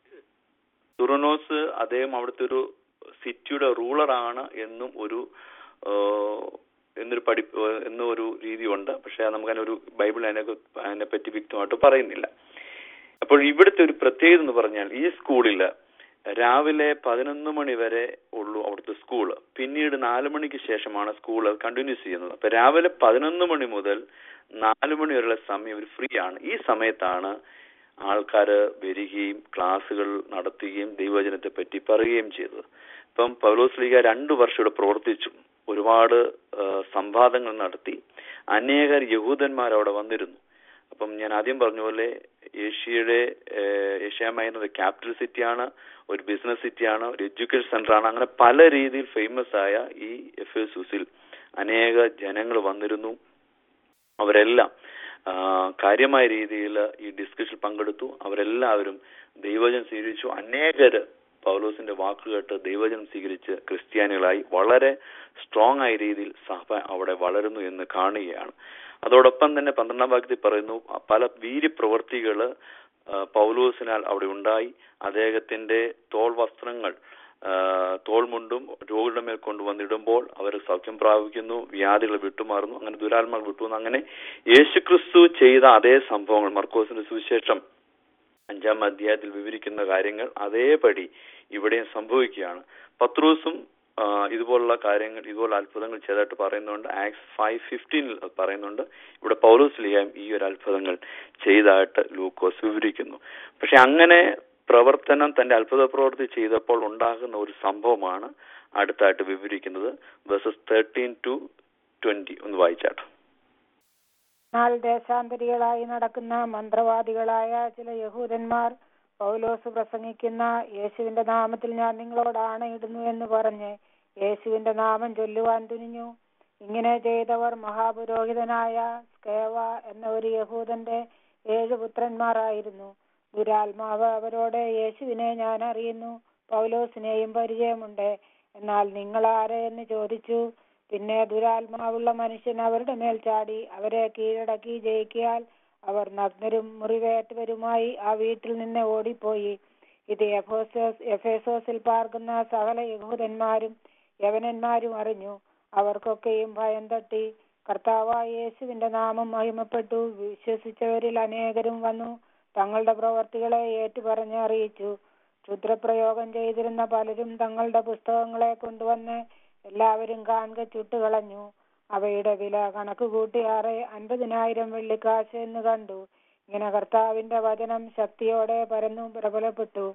തുറനോസ് അദ്ദേഹം അവിടുത്തെ ഒരു സിറ്റിയുടെ റൂളറാണ് എന്നും ഒരു ആ, എന്നൊരു പഠി എന്നൊരു രീതിയുണ്ട് പക്ഷെ നമുക്ക് അതിനൊരു ബൈബിൾ അതിനെ അതിനെ പറ്റി വ്യക്തമായിട്ട് പറയുന്നില്ല അപ്പോൾ ഇവിടുത്തെ ഒരു പ്രത്യേകത എന്ന് പറഞ്ഞാൽ ഈ സ്കൂളിൽ രാവിലെ പതിനൊന്ന് മണി വരെ ഉള്ളൂ അവിടുത്തെ സ്കൂള് പിന്നീട് നാല് മണിക്ക് ശേഷമാണ് സ്കൂൾ കണ്ടിന്യൂസ് ചെയ്യുന്നത് അപ്പൊ രാവിലെ പതിനൊന്ന് മണി മുതൽ നാല് മണി വരെയുള്ള സമയം ഒരു ഫ്രീ ആണ് ഈ സമയത്താണ് ആൾക്കാർ വരികയും ക്ലാസ്സുകൾ നടത്തുകയും ദൈവവചനത്തെ പറ്റി പറയുകയും ചെയ്തത് ഇപ്പം പൗലോസ് ലീഗ രണ്ടു വർഷം ഇവിടെ പ്രവർത്തിച്ചു ഒരുപാട് ആ, സംവാദങ്ങൾ നടത്തി അനേകർ യഹൂദന്മാർ അവിടെ വന്നിരുന്നു അപ്പം ഞാൻ ആദ്യം പറഞ്ഞ പോലെ ഏഷ്യയുടെ ഏഹ്, ഏഷ്യ മൈനർ ക്യാപിറ്റൽ സിറ്റിയാണ് ഒരു ബിസിനസ് സിറ്റിയാണ് ഒരു എഡ്യൂക്കേഷൻ സെന്റർ ആണ് അങ്ങനെ പല രീതിയിൽ ഫേമസ് ആയ ഈ എഫ് എസ് അനേക ജനങ്ങൾ വന്നിരുന്നു അവരെല്ലാം ആ, കാര്യമായ രീതിയിൽ ഈ ഡിസ്കഷനിൽ പങ്കെടുത്തു അവരെല്ലാവരും ദൈവജനം സ്വീകരിച്ചു അനേകര് പൗലോസിന്റെ വാക്ക് കേട്ട് ദൈവജനം സ്വീകരിച്ച് ക്രിസ്ത്യാനികളായി വളരെ സ്ട്രോങ് ആയ രീതിയിൽ സഭ അവിടെ വളരുന്നു എന്ന് കാണുകയാണ് അതോടൊപ്പം തന്നെ പന്ത്രണ്ടാം വാക്യത്തിൽ പറയുന്നു പല വീര്യപ്രവർത്തികള് ആ, പൗലോസിനാൽ അവിടെ ഉണ്ടായി അദ്ദേഹത്തിന്റെ തോൾ വസ്ത്രങ്ങൾ ആ, തോൾമുണ്ടും രോഗികളുടെ മേൽ കൊണ്ടുവന്നിടുമ്പോൾ അവർ സൗഖ്യം പ്രാപിക്കുന്നു വ്യാധികൾ വിട്ടുമാറുന്നു അങ്ങനെ ദുരാത്മാകൾ വിട്ടുവന്നു അങ്ങനെ യേശുക്രിസ്തു ചെയ്ത അതേ സംഭവങ്ങൾ മർക്കോസിന്റെ സുവിശേഷം അഞ്ചാം അധ്യായത്തിൽ വിവരിക്കുന്ന കാര്യങ്ങൾ അതേപടി ഇവിടെയും സംഭവിക്കുകയാണ് പത്രൂസും ആ, ഇതുപോലുള്ള കാര്യങ്ങൾ ഇതുപോലുള്ള അത്ഭുതങ്ങൾ ചെയ്തതായിട്ട് പറയുന്നുണ്ട് ആക്സ് ഫൈവ് ഫിഫ്റ്റീനിൽ പറയുന്നുണ്ട് ഇവിടെ പൗലോസ് ലിയായും ഈ ഒരു അത്ഭുതങ്ങൾ ചെയ്തതായിട്ട് ലൂക്കോസ് വിവരിക്കുന്നു പക്ഷെ അങ്ങനെ പ്രവർത്തനം തന്റെ അത്ഭുത പ്രവൃത്തി ചെയ്തപ്പോൾ ഉണ്ടാകുന്ന ഒരു സംഭവമാണ് അടുത്തായിട്ട് വിവരിക്കുന്നത് വേഴ്സസ് തേർട്ടീൻ ടു ട്വന്റി ഒന്ന് വായിച്ചാട്ടോ എന്നാൽ ദേശാന്തരികളായി നടക്കുന്ന മന്ത്രവാദികളായ ചില യഹൂദന്മാർ പൗലോസ് പ്രസംഗിക്കുന്ന യേശുവിന്റെ നാമത്തിൽ ഞാൻ നിങ്ങളോട് ആണയിടുന്നു എന്ന് പറഞ്ഞ് യേശുവിന്റെ നാമം ചൊല്ലുവാൻ തുനിഞ്ഞു ഇങ്ങനെ ചെയ്തവർ മഹാപുരോഹിതനായ സ്കേവ എന്ന ഒരു യഹൂദന്റെ ഏഴ് പുത്രന്മാരായിരുന്നു ദുരാത്മാവ് അവരോട് യേശുവിനെ ഞാൻ അറിയുന്നു പൗലോസിനെയും പരിചയമുണ്ട് എന്നാൽ നിങ്ങൾ ആരെ എന്ന് ചോദിച്ചു പിന്നെ ദുരാത്മാവുള്ള മനുഷ്യൻ അവരുടെ മേൽ ചാടി അവരെ കീഴടക്കി ജയിക്കിയാൽ അവർ നഗ്നരും മുറിവേറ്റവരുമായി ആ വീട്ടിൽ നിന്ന് ഓടിപ്പോയി ഇത് എഫോസോസ് എഫേസോസിൽ പാർക്കുന്ന സകല യഹൂദന്മാരും യവനന്മാരും അറിഞ്ഞു അവർക്കൊക്കെയും ഭയം തട്ടി കർത്താവായ യേശുവിന്റെ നാമം മഹിമപ്പെട്ടു വിശ്വസിച്ചവരിൽ അനേകരും വന്നു തങ്ങളുടെ പ്രവർത്തികളെ ഏറ്റുപറഞ്ഞ് അറിയിച്ചു ക്ഷുദ്രപ്രയോഗം ചെയ്തിരുന്ന പലരും തങ്ങളുടെ പുസ്തകങ്ങളെ കൊണ്ടുവന്ന് എല്ലാവരും കാണുക ചുട്ടുകളഞ്ഞു അവയുടെ വില കണക്ക് കൂട്ടിയാറെ അൻപതിനായിരം വെള്ളിക്കാശ് എന്ന് കണ്ടു ഇങ്ങനെ കർത്താവിന്റെ വചനം ശക്തിയോടെ പരന്നു പ്രബലപ്പെട്ടു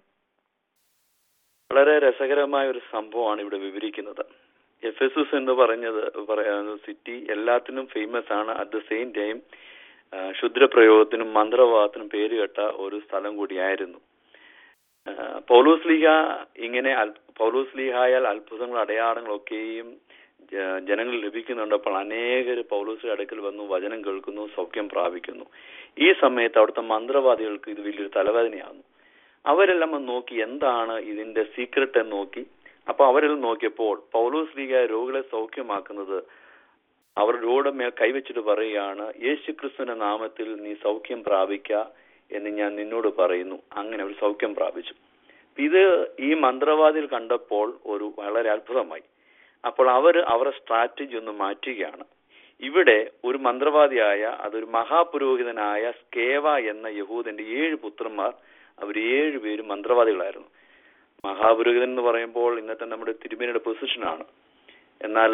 വളരെ രസകരമായ ഒരു സംഭവമാണ് ഇവിടെ വിവരിക്കുന്നത് എഫ് എസ് എസ് എന്ന് പറഞ്ഞത് സിറ്റി എല്ലാത്തിനും ഫേമസ് ആണ് അറ്റ് ദ സെയിം ടൈം ക്ഷുദ്രപ്രയോഗത്തിനും മന്ത്രവാദത്തിനും പേര് കേട്ട ഒരു സ്ഥലം കൂടിയായിരുന്നു ആ, പൗലോസ് ലീഹ ഇങ്ങനെ അൽ- പൗലോസ് ലീഹായാൽ അത്ഭുതങ്ങൾ അടയാളങ്ങളൊക്കെയും ജ- ജനങ്ങൾ ലഭിക്കുന്നുണ്ട് അപ്പോൾ അനേകർ പൗലോസിന്റെ അടുക്കൽ വന്നു വചനം കേൾക്കുന്നു സൗഖ്യം പ്രാപിക്കുന്നു ഈ സമയത്ത് അവിടുത്തെ മന്ത്രവാദികൾക്ക് ഇത് വലിയൊരു തലവേദനയാകുന്നു അവരെല്ലാം ഒന്ന് നോക്കി എന്താണ് ഇതിന്റെ സീക്രട്ട് എന്ന് നോക്കി അപ്പൊ അവരെല്ലാം നോക്കിയപ്പോൾ പൗലോസ് ലീഗ രോഗികളെ സൗഖ്യമാക്കുന്നത് അവർ രോഗിയുടെ മേൽ കൈവച്ചിട്ട് പറയുകയാണ് യേശു ക്രിസ്തുവിന്റെ നാമത്തിൽ നീ സൗഖ്യം പ്രാപിക്ക എന്ന് ഞാൻ നിന്നോട് പറയുന്നു അങ്ങനെ അവർ സൗഖ്യം പ്രാപിച്ചു ഇത് ഈ മന്ത്രവാദികൾ കണ്ടപ്പോൾ ഒരു വളരെ അത്ഭുതമായി അപ്പോൾ അവർ അവരുടെ സ്ട്രാറ്റജി ഒന്ന് മാറ്റുകയാണ് ഇവിടെ ഒരു മന്ത്രവാദിയായ അതൊരു മഹാപുരോഹിതനായ സ്കേവ എന്ന യഹൂദന്റെ ഏഴ് പുത്രന്മാർ അവർ ഏഴുപേരും മന്ത്രവാദികളായിരുന്നു മഹാപുരോഹിതൻ എന്ന് പറയുമ്പോൾ ഇന്നത്തെ നമ്മുടെ തിരുമേനിയുടെ പൊസിഷനാണ് എന്നാൽ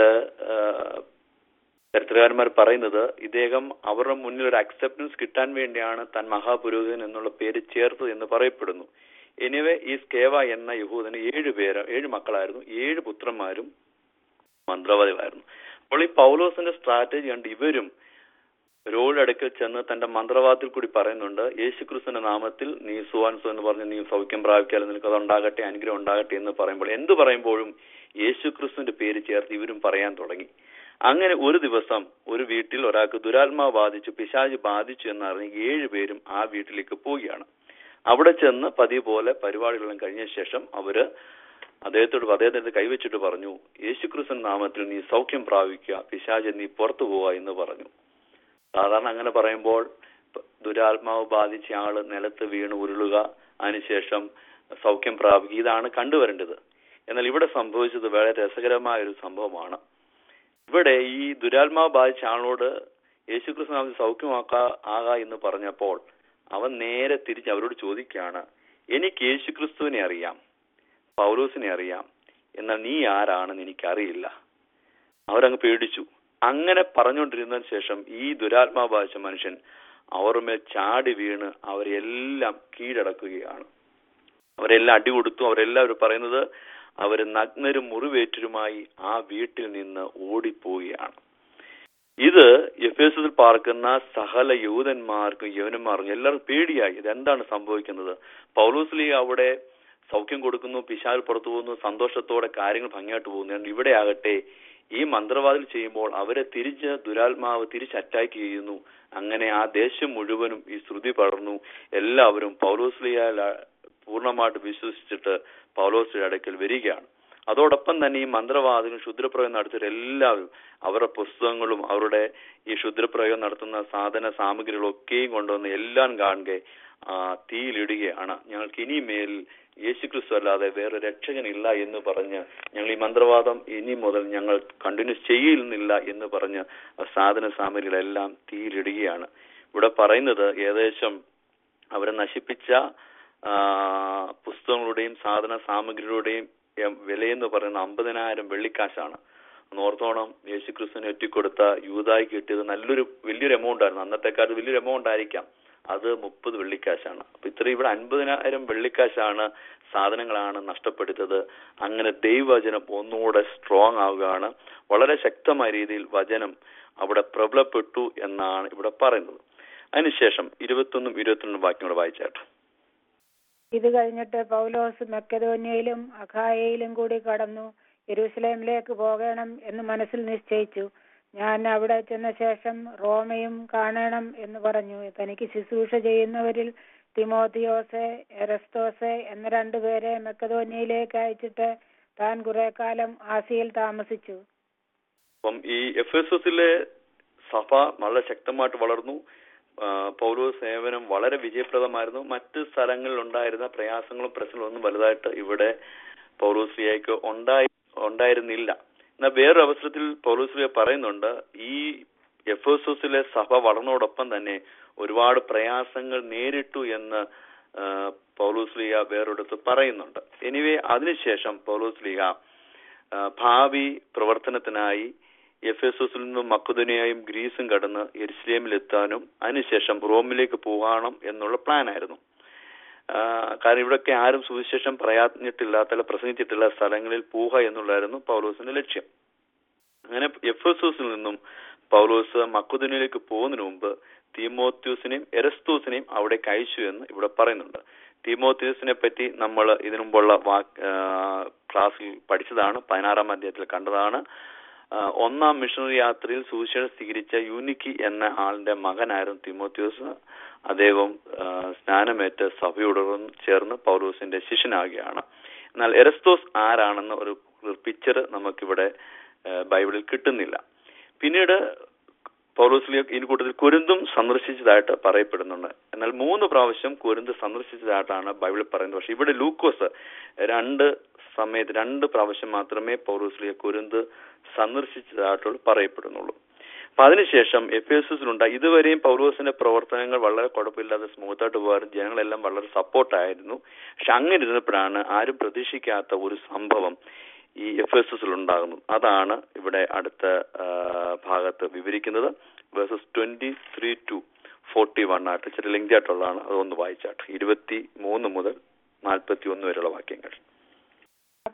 ചരിത്രകാരന്മാർ പറയുന്നത് ഇദ്ദേഹം അവരുടെ മുന്നിൽ ഒരു അക്സെപ്റ്റൻസ് കിട്ടാൻ വേണ്ടിയാണ് താൻ മഹാപുരോഹിതൻ എന്നുള്ള പേര് ചേർത്തത് എന്ന് പറയപ്പെടുന്നു എനിവേ ഈ സ്കേവ എന്ന യഹൂദന് ഏഴ് പേര് ഏഴ് മക്കളായിരുന്നു ഏഴ് പുത്രന്മാരും മന്ത്രവാദികളായിരുന്നു അപ്പോൾ ഈ പൗലോസിന്റെ സ്ട്രാറ്റജി കണ്ട് ഇവരും രോഡ് അടുക്കൽ ചെന്ന് തന്റെ മന്ത്രവാദത്തിൽ കൂടി പറയുന്നുണ്ട് യേശുക്രിസ്തുവിന്റെ നാമത്തിൽ നീ സുവാൻസു എന്ന് പറഞ്ഞ് നീ സൗഖ്യം പ്രാപിക്കാതെ നിനക്ക് അത് ഉണ്ടാകട്ടെ അനുഗ്രഹം ഉണ്ടാകട്ടെ എന്ന് പറയുമ്പോൾ എന്ത് പറയുമ്പോഴും യേശുക്രിസ്തുവിന്റെ പേര് ചേർത്ത് ഇവരും പറയാൻ തുടങ്ങി അങ്ങനെ ഒരു ദിവസം ഒരു വീട്ടിൽ ഒരാൾക്ക് ദുരാത്മാവ് ബാധിച്ചു പിശാജ് ബാധിച്ചു എന്നറിഞ്ഞ് ഏഴ് പേരും ആ വീട്ടിലേക്ക് പോവുകയാണ് അവിടെ ചെന്ന് പതിവ് പോലെ പരിപാടികളെല്ലാം കഴിഞ്ഞ ശേഷം അവര് അദ്ദേഹത്തോട് അദ്ദേഹത്തിന്റെ കൈവച്ചിട്ട് പറഞ്ഞു യേശുക്രിസ്തു നാമത്തിൽ നീ സൗഖ്യം പ്രാപിക്കുക പിശാജ് നീ പുറത്തു പോവുക എന്ന് പറഞ്ഞു സാധാരണ അങ്ങനെ പറയുമ്പോൾ പ- ദുരാത്മാവ് ബാധിച്ച ആള് നിലത്ത് വീണ് ഉരുളുക അതിനുശേഷം സൗഖ്യം പ്രാപിക്കുക ഇതാണ് കണ്ടുവരേണ്ടത് എന്നാൽ ഇവിടെ സംഭവിച്ചത് വളരെ രസകരമായ ഒരു സംഭവമാണ് ഇവിടെ ഈ ദുരാത്മാവ് ബാധിച്ച ആളോട് യേശുക്രിസ്തു നാമത്തിൽ സൗഖ്യമാക്കാ ആകാ എന്ന് പറഞ്ഞപ്പോൾ അവൻ നേരെ തിരിച്ച് അവരോട് ചോദിക്കുകയാണ് എനിക്ക് യേശുക്രിസ്തുവിനെ അറിയാം പൗലോസിനെ അറിയാം എന്നാൽ നീ ആരാണെന്ന് എനിക്കറിയില്ല അവരങ്ങ് പേടിച്ചു അങ്ങനെ പറഞ്ഞുകൊണ്ടിരുന്നതിന് ശേഷം ഈ ദുരാത്മാവ് ബാധിച്ച മനുഷ്യൻ അവരുടെ മേൽ ചാടി വീണ് അവരെല്ലാം കീഴടക്കുകയാണ് അവരെല്ലാം അടി കൊടുത്തു അവരെല്ലാവരും പറയുന്നത് അവര് നഗ്നരും മുറിവേറ്റരുമായി ആ വീട്ടിൽ നിന്ന് ഓടിപ്പോവുകയാണ് ഇത് എഫ് എസ് എസിൽ പാർക്കുന്ന സകല യൂതന്മാർക്കും യവനന്മാർക്കും എല്ലാവർക്കും പേടിയായി ഇതെന്താണ് സംഭവിക്കുന്നത് പൗലോസ്ലി അവിടെ സൗഖ്യം കൊടുക്കുന്നു പിശാൽ പുറത്തു പോകുന്നു സന്തോഷത്തോടെ കാര്യങ്ങൾ ഭംഗിയായിട്ട് പോകുന്നു എന്നാൽ ഇവിടെ ആകട്ടെ ഈ മന്ത്രവാദിൽ ചെയ്യുമ്പോൾ അവരെ തിരിച്ച് ദുരാത്മാവ് തിരിച്ച് അറ്റാക്ക് ചെയ്യുന്നു അങ്ങനെ ആ ദേശം മുഴുവനും ഈ ശ്രുതി പടർന്നു എല്ലാവരും പൗലോസ്ലിയ പൂർണ്ണമായിട്ട് വിശ്വസിച്ചിട്ട് പൗലോസ്ലിയുടെ അടുക്കൽ വരികയാണ് അതോടൊപ്പം തന്നെ ഈ മന്ത്രവാദികളും ക്ഷുദ്രപ്രയോഗം നടത്തിയവർ എല്ലാവരും അവരുടെ പുസ്തകങ്ങളും അവരുടെ ഈ ക്ഷുദ്രപ്രയോഗം നടത്തുന്ന സാധന സാമഗ്രികളും ഒക്കെയും കൊണ്ടുവന്ന് എല്ലാം കാണുക ആ, തീയിലിടുകയാണ് ഞങ്ങൾക്ക് ഇനിമേൽ യേശുക്രിസ്തു അല്ലാതെ വേറെ രക്ഷകനില്ല എന്ന് പറഞ്ഞ് ഞങ്ങൾ ഈ മന്ത്രവാദം ഇനി മുതൽ ഞങ്ങൾ കണ്ടിന്യൂസ് ചെയ്യുന്നില്ല എന്ന് പറഞ്ഞ് ആ സാധന സാമഗ്രികളെല്ലാം തീയിലിടുകയാണ് ഇവിടെ പറയുന്നത് ഏകദേശം അവരെ നശിപ്പിച്ച ആ, പുസ്തകങ്ങളുടെയും സാധന സാമഗ്രികളുടെയും എം- വിലയെന്ന് പറയുന്ന അമ്പതിനായിരം വെള്ളിക്കാശാണ് നോർത്തോണം യേശുക്രിസ്തുവിനെ ഒറ്റിക്കൊടുത്ത യൂതായി കിട്ടിയത് നല്ലൊരു വലിയൊരു എമൗണ്ട് ആയിരുന്നു അന്നത്തെ കാലത്ത് വലിയൊരു എമൗണ്ട് ആയിരിക്കാം അത് മുപ്പത് വെള്ളിക്കാശാണ് അപ്പൊ ഇത്ര ഇവിടെ അൻപതിനായിരം വെള്ളിക്കാശാണ് സാധനങ്ങളാണ് നഷ്ടപ്പെടുത്തത് അങ്ങനെ ദൈവവചനം ഒന്നുകൂടെ സ്ട്രോങ് ആവുകയാണ് വളരെ ശക്തമായ രീതിയിൽ വചനം അവിടെ പ്രബലപ്പെട്ടു എന്നാണ് ഇവിടെ പറയുന്നത് അതിനുശേഷം ഇരുപത്തൊന്നും ഇരുപത്തിരണ്ടും വാക്യങ്ങൾ വായിച്ചാട്ടോ ഇത് കഴിഞ്ഞിട്ട് പൗലോസ് മെക്കതോന്യയിലും അഖായയിലും കൂടി കടന്നു യെരൂശലേമിലേക്ക് പോകണം എന്ന് മനസ്സിൽ നിശ്ചയിച്ചു ഞാൻ അവിടെ ചെന്ന ശേഷം റോമയും കാണണം എന്ന് പറഞ്ഞു തനിക്ക് ശുശ്രൂഷ ചെയ്യുന്നവരിൽ തിമോത്തിയോസെ എറസ്തോസെ എന്ന രണ്ടുപേരെ മെക്കതോന്യയിലേക്ക് അയച്ചിട്ട് താൻ കുറെ കാലം ആസിയിൽ താമസിച്ചു അപ്പം ഈ എഫ് എസ് എസിലെ സഭ വളരെ ശക്തമായിട്ട് വളർന്നു ആ, പൗലോസ് സേവനം വളരെ വിജയപ്രദമായിരുന്നു മറ്റ് സ്ഥലങ്ങളിൽ ഉണ്ടായിരുന്ന പ്രയാസങ്ങളും പ്രശ്നങ്ങളും ഒന്നും വലുതായിട്ട് ഇവിടെ പൗലോസ്ലിയയ്ക്ക് ഉണ്ടായി ഉണ്ടായിരുന്നില്ല എന്നാൽ വേറൊരു അവസരത്തിൽ പൗലോസ്ലിയ പറയുന്നുണ്ട് ഈ എഫ് എസ് എസിലെ സഭ വളർന്നതോടൊപ്പം തന്നെ ഒരുപാട് പ്രയാസങ്ങൾ നേരിട്ടു എന്ന് ആ, പൗലോസ്ലിയ വേറൊരിടത്ത് പറയുന്നുണ്ട് എനിവേ അതിനുശേഷം പൗലോസ്ലിയ ആ, ഭാവി പ്രവർത്തനത്തിനായി എഫ് എസ് എസിൽ നിന്നും മക്കുദനിയായും ഗ്രീസും കടന്ന് എരുസലേമിൽ എത്താനും അതിനുശേഷം റോമിലേക്ക് പോകണം എന്നുള്ള പ്ലാൻ ആയിരുന്നു ആ, കാരണം ഇവിടൊക്കെ ആരും സുവിശേഷം പറയാഞ്ഞിട്ടില്ലാത്ത അല്ല പ്രസംഗിച്ചിട്ടില്ല സ്ഥലങ്ങളിൽ പോവുക എന്നുള്ളതായിരുന്നു പൗലോസിന്റെ ലക്ഷ്യം അങ്ങനെ എഫ് എസ് എസിൽ നിന്നും പൗലോസ് മക്കുദനിലേക്ക് പോകുന്നതിന് മുമ്പ് തീമോത്യൂസിനെയും എരസ്തൂസിനെയും അവിടേക്ക് അയച്ചു എന്ന് ഇവിടെ പറയുന്നുണ്ട് തീമോത്യൂസിനെ പറ്റി നമ്മൾ ഇതിനു മുമ്പുള്ള വാക്ക് ആ, ക്ലാസ്സിൽ പഠിച്ചതാണ് പതിനാറാം അധ്യായത്തിൽ കണ്ടതാണ് ആ, ഒന്നാം മിഷണറി യാത്രയിൽ സുവിശേഷം സ്വീകരിച്ച യൂനിക്കി എന്ന ആളിന്റെ മകനായിരുന്നു തിമോത്യോസ് അദ്ദേഹം ആ, സ്നാനമേറ്റ് സഭയോട് ചേർന്ന് പൗലോസിന്റെ ശിഷ്യനാകുകയാണ് എന്നാൽ എരസ്തോസ് ആരാണെന്ന് ഒരു പിക്ചർ നമുക്കിവിടെ ആ, ബൈബിളിൽ കിട്ടുന്നില്ല പിന്നീട് പൗലോസ്ലിയ ഈ കൂട്ടത്തിൽ കുരുന്തും സന്ദർശിച്ചതായിട്ട് പറയപ്പെടുന്നുണ്ട് എന്നാൽ മൂന്ന് പ്രാവശ്യം കുരുന്ത് സന്ദർശിച്ചതായിട്ടാണ് ബൈബിളിൽ പറയുന്നത് പക്ഷെ ഇവിടെ ലൂക്കോസ് രണ്ട് സമയത്ത് രണ്ട് പ്രാവശ്യം മാത്രമേ പൗലോസ്ലിയ കുരുന്ത് സന്ദർശിച്ചതായിട്ടുള്ള പറയപ്പെടുന്നുള്ളൂ അപ്പൊ അതിനുശേഷം എഫ് എസ് എസിലുണ്ട് ഇതുവരെയും പൗലോസിന്റെ പ്രവർത്തനങ്ങൾ വളരെ കുഴപ്പമില്ലാതെ സ്മൂത്തായിട്ട് പോകാറും ജനങ്ങളെല്ലാം വളരെ സപ്പോർട്ടായിരുന്നു പക്ഷെ അങ്ങനെ ഇരുന്നപ്പോഴാണ് ആരും പ്രതീക്ഷിക്കാത്ത ഒരു സംഭവം ഈ എഫ് എസ് എസിൽ ഉണ്ടാകുന്നു അതാണ് ഇവിടെ അടുത്ത ആ, ഭാഗത്ത് വിവരിക്കുന്നത് verses twenty three to forty one ആയിട്ട് ഇച്ചിരി ലെങ്തി ആയിട്ടുള്ളതാണ് അതൊന്ന് വായിച്ചാട്ട് ഇരുപത്തി മൂന്ന് മുതൽ നാൽപ്പത്തി ഒന്ന് വരെയുള്ള വാക്യങ്ങൾ ആ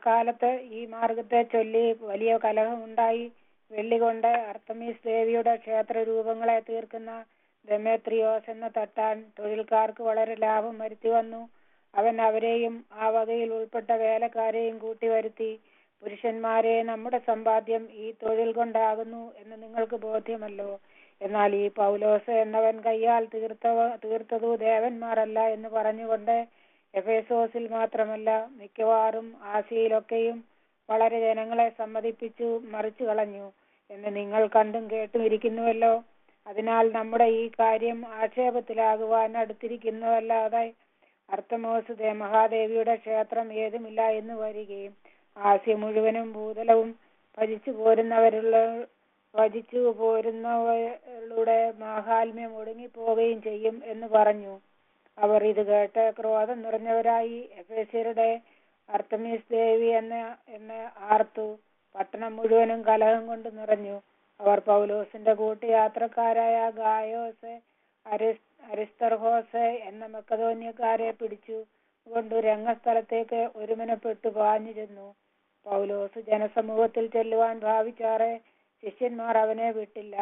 അക്കാലത്ത് ഈ മാർഗത്തെ ചൊല്ലി വലിയ കലഹമുണ്ടായി വെള്ളി കൊണ്ട് അർത്തമീസ് ദേവിയുടെ ക്ഷേത്ര രൂപങ്ങളെ തീർക്കുന്ന ദമേത്രിയോസ് എന്ന തട്ടാൻ തൊഴിൽക്കാർക്ക് വളരെ ലാഭം വരുത്തി വന്നു അവൻ അവരെയും ആ വകയിൽ ഉൾപ്പെട്ട വേലക്കാരെയും കൂട്ടി വരുത്തി പുരുഷന്മാരെ നമ്മുടെ സമ്പാദ്യം ഈ തൊഴിൽ കൊണ്ടാകുന്നു എന്ന് നിങ്ങൾക്ക് ബോധ്യമല്ലോ എന്നാൽ ഈ പൗലോസ് എന്നവൻ കയ്യാൽ തീർത്തവ തീർത്തതു ദേവന്മാരല്ല എന്ന് പറഞ്ഞുകൊണ്ട് എഫേസോസിൽ മാത്രമല്ല മിക്കവാറും ആസിയയിലൊക്കെയും വളരെ ജനങ്ങളെ സമ്മതിപ്പിച്ചു മറിച്ചു കളഞ്ഞു എന്ന് നിങ്ങൾ കണ്ടും കേട്ടും ഇരിക്കുന്നുവല്ലോ അതിനാൽ നമ്മുടെ ഈ കാര്യം ആക്ഷേപത്തിലാകുവാൻ അടുത്തിരിക്കുന്നതല്ലാതെ അർത്ഥമോസ് ദേ മഹാദേവിയുടെ ക്ഷേത്രം ഏതുമില്ല എന്ന് വരികയും ആസ്യ മുഴുവനും ഭൂതലവും ഭജിച്ചു പോരുന്നവരുള്ള ഭജിച്ചു പോരുന്നവരുടെ മാഹാത്മ്യം ഒടുങ്ങിപ്പോവുകയും ചെയ്യും എന്ന് പറഞ്ഞു അവർ ഇത് കേട്ട് ക്രോധം നിറഞ്ഞവരായി എഫേസ്യരുടെ അർത്തമീസ് ദേവി എന്ന എന്ന ആർത്തു പട്ടണം മുഴുവനും കലഹം കൊണ്ട് നിറഞ്ഞു അവർ പൗലോസിന്റെ കൂട്ടുയാത്രക്കാരായ ഗായോസ് അരിസ് അരിസ്തർഹോസ് എന്ന മെക്കതോന്യക്കാരെ പിടിച്ചു കൊണ്ട് രംഗസ്ഥലത്തേക്ക് ഒരുമനപ്പെട്ടു പാഞ്ഞു ചെന്നു പൗലോസ് ജനസമൂഹത്തിൽ ചെല്ലുവാൻ ഭാവിച്ചാറെ ശിഷ്യന്മാർ അവനെ വിട്ടില്ല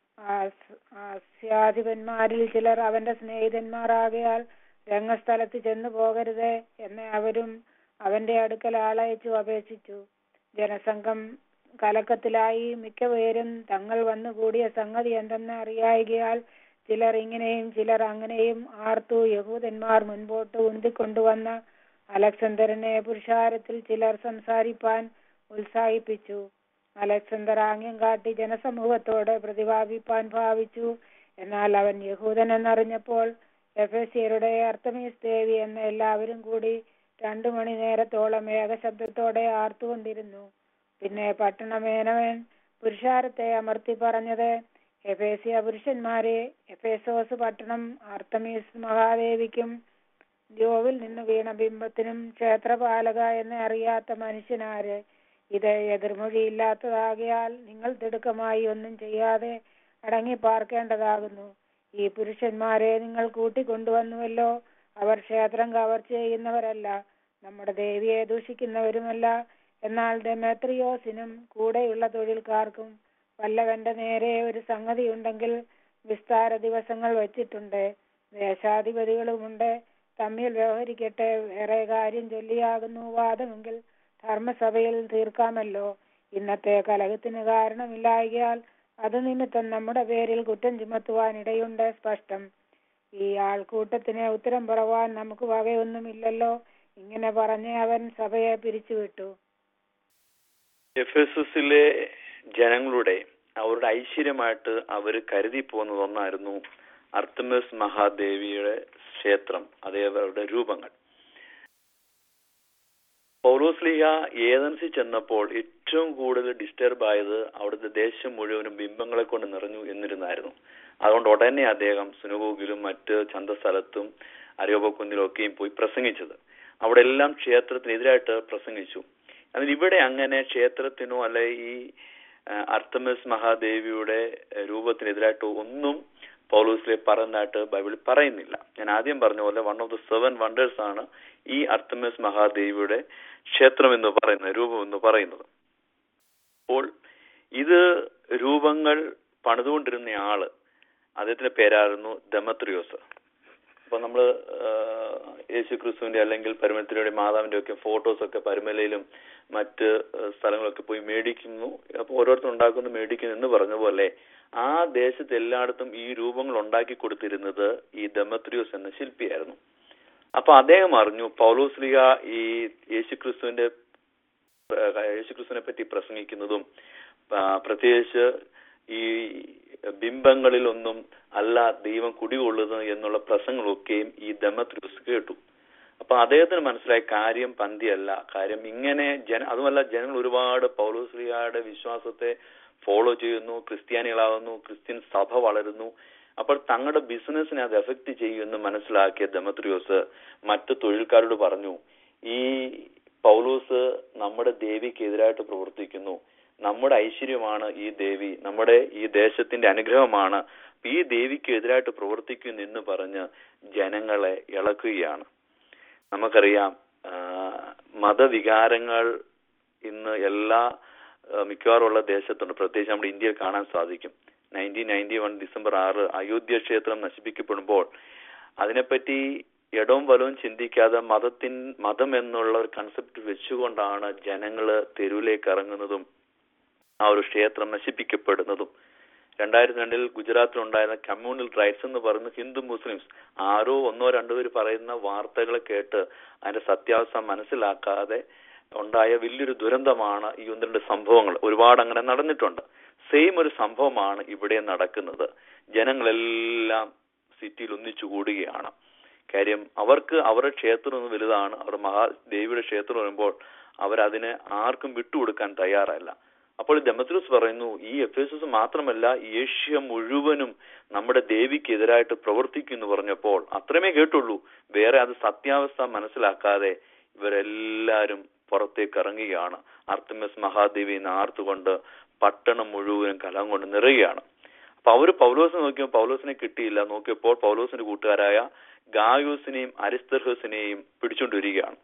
ആസ്- ആസ്യാധിപന്മാരിൽ ചിലർ അവന്റെ സ്നേഹിതന്മാരാകയാൽ രംഗസ്ഥലത്ത് ചെന്നു പോകരുത് എന്ന് അവരും അവന്റെ അടുക്കൽ ആളയച്ചു അപേക്ഷിച്ചു ജനസംഘം കലക്കത്തിലായി മിക്കപേരും തങ്ങൾ വന്നു കൂടിയ സംഗതി എന്തെന്ന് അറിയായികയാൽ ചിലർ ഇങ്ങനെയും ചിലർ അങ്ങനെയും ആർത്തു യഹൂദന്മാർ മുൻപോട്ട് ഉന്തിക്കൊണ്ടുവന്ന അലക്സണ്ടറിനെ പുരുഷാരത്തിൽ ചിലർ സംസാരിപ്പാൻ ഉത്സാഹിപ്പിച്ചു അലക്സണ്ടർ ആംഗ്യം കാട്ടി ജനസമൂഹത്തോട് പ്രതിപാദിപ്പാൻ ഭാവിച്ചു എന്നാൽ അവൻ യഹൂദൻ എന്നറിഞ്ഞപ്പോൾ എഫേസ്യരുടെ അർത്തമീസ് ദേവി എന്ന് എല്ലാവരും കൂടി രണ്ടു മണി നേരത്തോളം ഏകശബ്ദത്തോടെ ആർത്തുകൊണ്ടിരുന്നു പിന്നെ പട്ടണമേനവൻ പുരുഷാരത്തെ അമർത്തി പറഞ്ഞത് എഫേസ്യ പുരുഷന്മാരെ എഫേസോസ് പട്ടണം ആർത്തമീസ് മഹാദേവിക്കും ദ്യോവിൽ നിന്ന് വീണ ബിംബത്തിനും ക്ഷേത്രപാലക എന്ന് അറിയാത്ത മനുഷ്യനാര് ഇത് എതിർമൊഴിയില്ലാത്തതാകയാൽ നിങ്ങൾ തിടുക്കമായി ഒന്നും ചെയ്യാതെ അടങ്ങി പാർക്കേണ്ടതാകുന്നു ഈ പുരുഷന്മാരെ നിങ്ങൾ കൂട്ടിക്കൊണ്ടുവന്നുവല്ലോ അവർ ക്ഷേത്രം കവർച്ച ചെയ്യുന്നവരല്ല നമ്മുടെ ദേവിയെ ദൂഷിക്കുന്നവരുമല്ല എന്നാൽ ദെമേത്രിയോസിനും കൂടെയുള്ള തൊഴിൽക്കാർക്കും വല്ലവന്റെ നേരെ ഒരു സംഗതി ഉണ്ടെങ്കിൽ വിസ്താര ദിവസങ്ങൾ വച്ചിട്ടുണ്ട് ദേശാധിപതികളുമുണ്ട് തമ്മിൽ വ്യവഹരിക്കട്ടെ വേറെ കാര്യം ചൊല്ലിയാകുന്നു വാദമെങ്കിൽ ധർമ്മസഭയിൽ തീർക്കാമല്ലോ ഇന്നത്തെ കലഹത്തിന് കാരണമില്ലായകയാൽ അത് നിമിത്തം നമ്മുടെ പേരിൽ കുറ്റം ചുമത്തുവാൻ ഇടയുണ്ട് സ്പഷ്ടം ഈ ആൾക്കൂട്ടത്തിന് ഉത്തരം പറവാൻ നമുക്ക് വകയൊന്നുമില്ലല്ലോ ഇങ്ങനെ പറഞ്ഞ് അവൻ സഭയെ പിരിച്ചുവിട്ടു എഫ് എസ് എസിലെ ജനങ്ങളുടെ അവരുടെ ഐശ്വര്യമായിട്ട് അവർ കരുതി പോകുന്നത് ഒന്നായിരുന്നു അർത്തമസ് മഹാദേവിയുടെ ക്ഷേത്രം അതേ അവരുടെ രൂപങ്ങൾ പൗലോസ്ലിഹ ഏതൻസിൽ ചെന്നപ്പോൾ ഏറ്റവും കൂടുതൽ ഡിസ്റ്റർബ് ആയത് അവിടുത്തെ ദേശം മുഴുവനും ബിംബങ്ങളെ കൊണ്ട് നിറഞ്ഞു എന്നിരുന്നായിരുന്നു അതുകൊണ്ട് ഉടനെ അദ്ദേഹം സുനഗോഗിലും മറ്റ് ചന്തസ്ഥലത്തും അരയോപക്കുന്നിലും ഒക്കെയും പോയി പ്രസംഗിച്ചത് അവിടെ എല്ലാം ക്ഷേത്രത്തിനെതിരായിട്ട് പ്രസംഗിച്ചു അതിൽ ഇവിടെ അങ്ങനെ ക്ഷേത്രത്തിനോ അല്ലെ ഈ അർത്തമസ് മഹാദേവിയുടെ ഏഹ്, രൂപത്തിനെതിരായിട്ടോ ഒന്നും പൗലോസിലെ പറയുന്നതായിട്ട് ബൈബിളിൽ പറയുന്നില്ല ഞാൻ ആദ്യം പറഞ്ഞ പോലെ one of the seven wonders ആണ് ഈ അർത്തമസ് മഹാദേവിയുടെ ക്ഷേത്രം എന്ന് പറയുന്നത് രൂപം എന്ന് പറയുന്നത് അപ്പോൾ ഇത് രൂപങ്ങൾ പണിതുകൊണ്ടിരുന്ന ആള് അദ്ദേഹത്തിന്റെ പേരായിരുന്നു ദമത്രിയോസ് അപ്പൊ നമ്മള് യേശു ക്രിസ്തുവിന്റെ അല്ലെങ്കിൽ പരുമലത്തിലൂടെ മാതാവിന്റെ ഒക്കെ ഫോട്ടോസ് ഒക്കെ പരുമലയിലും മറ്റ് ഏഹ്, സ്ഥലങ്ങളൊക്കെ പോയി മേടിക്കുന്നു അപ്പൊ ഓരോരുത്തർ ഉണ്ടാക്കുന്നു മേടിക്കുന്നു എന്ന് പറഞ്ഞ പോലെ ആ ദേശത്ത് എല്ലായിടത്തും ഈ രൂപങ്ങൾ ഉണ്ടാക്കി കൊടുത്തിരുന്നത് ഈ ദമത്രിയോസ് എന്ന ശില്പിയായിരുന്നു അപ്പൊ അദ്ദേഹം അറിഞ്ഞു പൗലോസ്ലിഹ ഈ യേശുക്രിസ്തുവിന്റെ ഏഹ്, യേശുക്രിസ്തുവിനെ പറ്റി പ്രസംഗിക്കുന്നതും ആ, പ്രത്യേകിച്ച് ഈ ബിംബങ്ങളിലൊന്നും അല്ല ദൈവം കുടികൊള്ളുന്നത് എന്നുള്ള പ്രസംഗങ്ങളൊക്കെയും ഈ ദമത്രിയോസ് കേട്ടു അപ്പൊ അദ്ദേഹത്തിന് മനസ്സിലായ കാര്യം പന്തിയല്ല കാര്യം ഇങ്ങനെ ജന അതുമല്ല ജനങ്ങൾ ഒരുപാട് പൗലോസ്ലിഹയുടെ വിശ്വാസത്തെ ഫോളോ ചെയ്യുന്നു ക്രിസ്ത്യാനികളാകുന്നു ക്രിസ്ത്യൻ സഭ വളരുന്നു അപ്പോൾ തങ്ങളുടെ ബിസിനസ്സിനെ അത് എഫക്ട് ചെയ്യുമെന്ന് മനസ്സിലാക്കിയ ദമത്രിയോസ് മറ്റു തൊഴിൽക്കാരോട് പറഞ്ഞു ഈ പൗലോസ് നമ്മുടെ ദേവിക്കെതിരായിട്ട് പ്രവർത്തിക്കുന്നു നമ്മുടെ ഐശ്വര്യമാണ് ഈ ദേവി നമ്മുടെ ഈ ദേശത്തിന്റെ അനുഗ്രഹമാണ് അപ്പൊ ഈ ദേവിക്ക് എതിരായിട്ട് പ്രവർത്തിക്കുന്നു എന്ന് പറഞ്ഞ് ജനങ്ങളെ ഇളക്കുകയാണ് നമുക്കറിയാം ആ, മതവികാരങ്ങൾ ഇന്ന് എല്ലാ ആ, മിക്കവാറും ഉള്ള ദേശത്തുണ്ട് പ്രത്യേകിച്ച് നമ്മുടെ ഇന്ത്യയിൽ കാണാൻ സാധിക്കും നയൻറ്റീൻ നയൻറ്റി വൺ ഡിസംബർ ആറ് അയോധ്യ ക്ഷേത്രം നശിപ്പിക്കപ്പെടുമ്പോൾ അതിനെപ്പറ്റി ഇടവും വലവും ചിന്തിക്കാതെ മതത്തിൻ മതം എന്നുള്ള ഒരു കൺസെപ്റ്റ് വെച്ചുകൊണ്ടാണ് ജനങ്ങള് തെരുവിലേക്ക് ഇറങ്ങുന്നതും ആ ഒരു ക്ഷേത്രം നശിപ്പിക്കപ്പെടുന്നതും രണ്ടായിരത്തി രണ്ടിൽ ഗുജറാത്തിൽ ഉണ്ടായിരുന്ന കമ്മ്യൂണൽ റൈറ്റ്സ് എന്ന് പറയുന്ന ഹിന്ദു മുസ്ലിംസ് ആരോ ഒന്നോ രണ്ടോ പേര് പറയുന്ന വാർത്തകൾ കേട്ട് അതിന്റെ സത്യാവസ്ഥ മനസ്സിലാക്കാതെ ഉണ്ടായ വലിയൊരു ദുരന്തമാണ് ഈ ഒന്ന് രണ്ട് സംഭവങ്ങൾ ഒരുപാട് അങ്ങനെ നടന്നിട്ടുണ്ട് സെയിം ഒരു സംഭവമാണ് ഇവിടെ നടക്കുന്നത് ജനങ്ങളെല്ലാം സിറ്റിയിൽ ഒന്നിച്ചു കൂടുകയാണ് കാര്യം അവർക്ക് അവരുടെ ക്ഷേത്രം ഒന്ന് വലുതാണ് അവർ മഹാദേവിയുടെ ക്ഷേത്രം വരുമ്പോൾ അവരതിനെ ആർക്കും വിട്ടുകൊടുക്കാൻ തയ്യാറല്ല അപ്പോൾ ഡെമത്രിസ് പറയുന്നു ഈ എഫ് എസ് എസ് മാത്രമല്ല ഏഷ്യ മുഴുവനും നമ്മുടെ ദേവിക്കെതിരായിട്ട് പ്രവർത്തിക്കുന്നു പറഞ്ഞപ്പോൾ അത്രമേ കേട്ടുള്ളൂ വേറെ അത് സത്യാവസ്ഥ മനസ്സിലാക്കാതെ ഇവരെല്ലാരും പുറത്തേക്ക് ഇറങ്ങുകയാണ് അർത്തമസ് മഹാദേവി ആർത്തുകൊണ്ട് പട്ടണം മുഴുവനും കലം കൊണ്ട് നിറയുകയാണ് അപ്പൊ അവര് പൗലോസിനെ നോക്കിയപ്പോൾ പൗലോസിനെ കിട്ടിയില്ല നോക്കിയപ്പോൾ പൗലോസിന്റെ കൂട്ടുകാരായ ഗായൂസിനെയും അരിസ്തർഹസിനെയും പിടിച്ചുകൊണ്ട് വരികയാണ്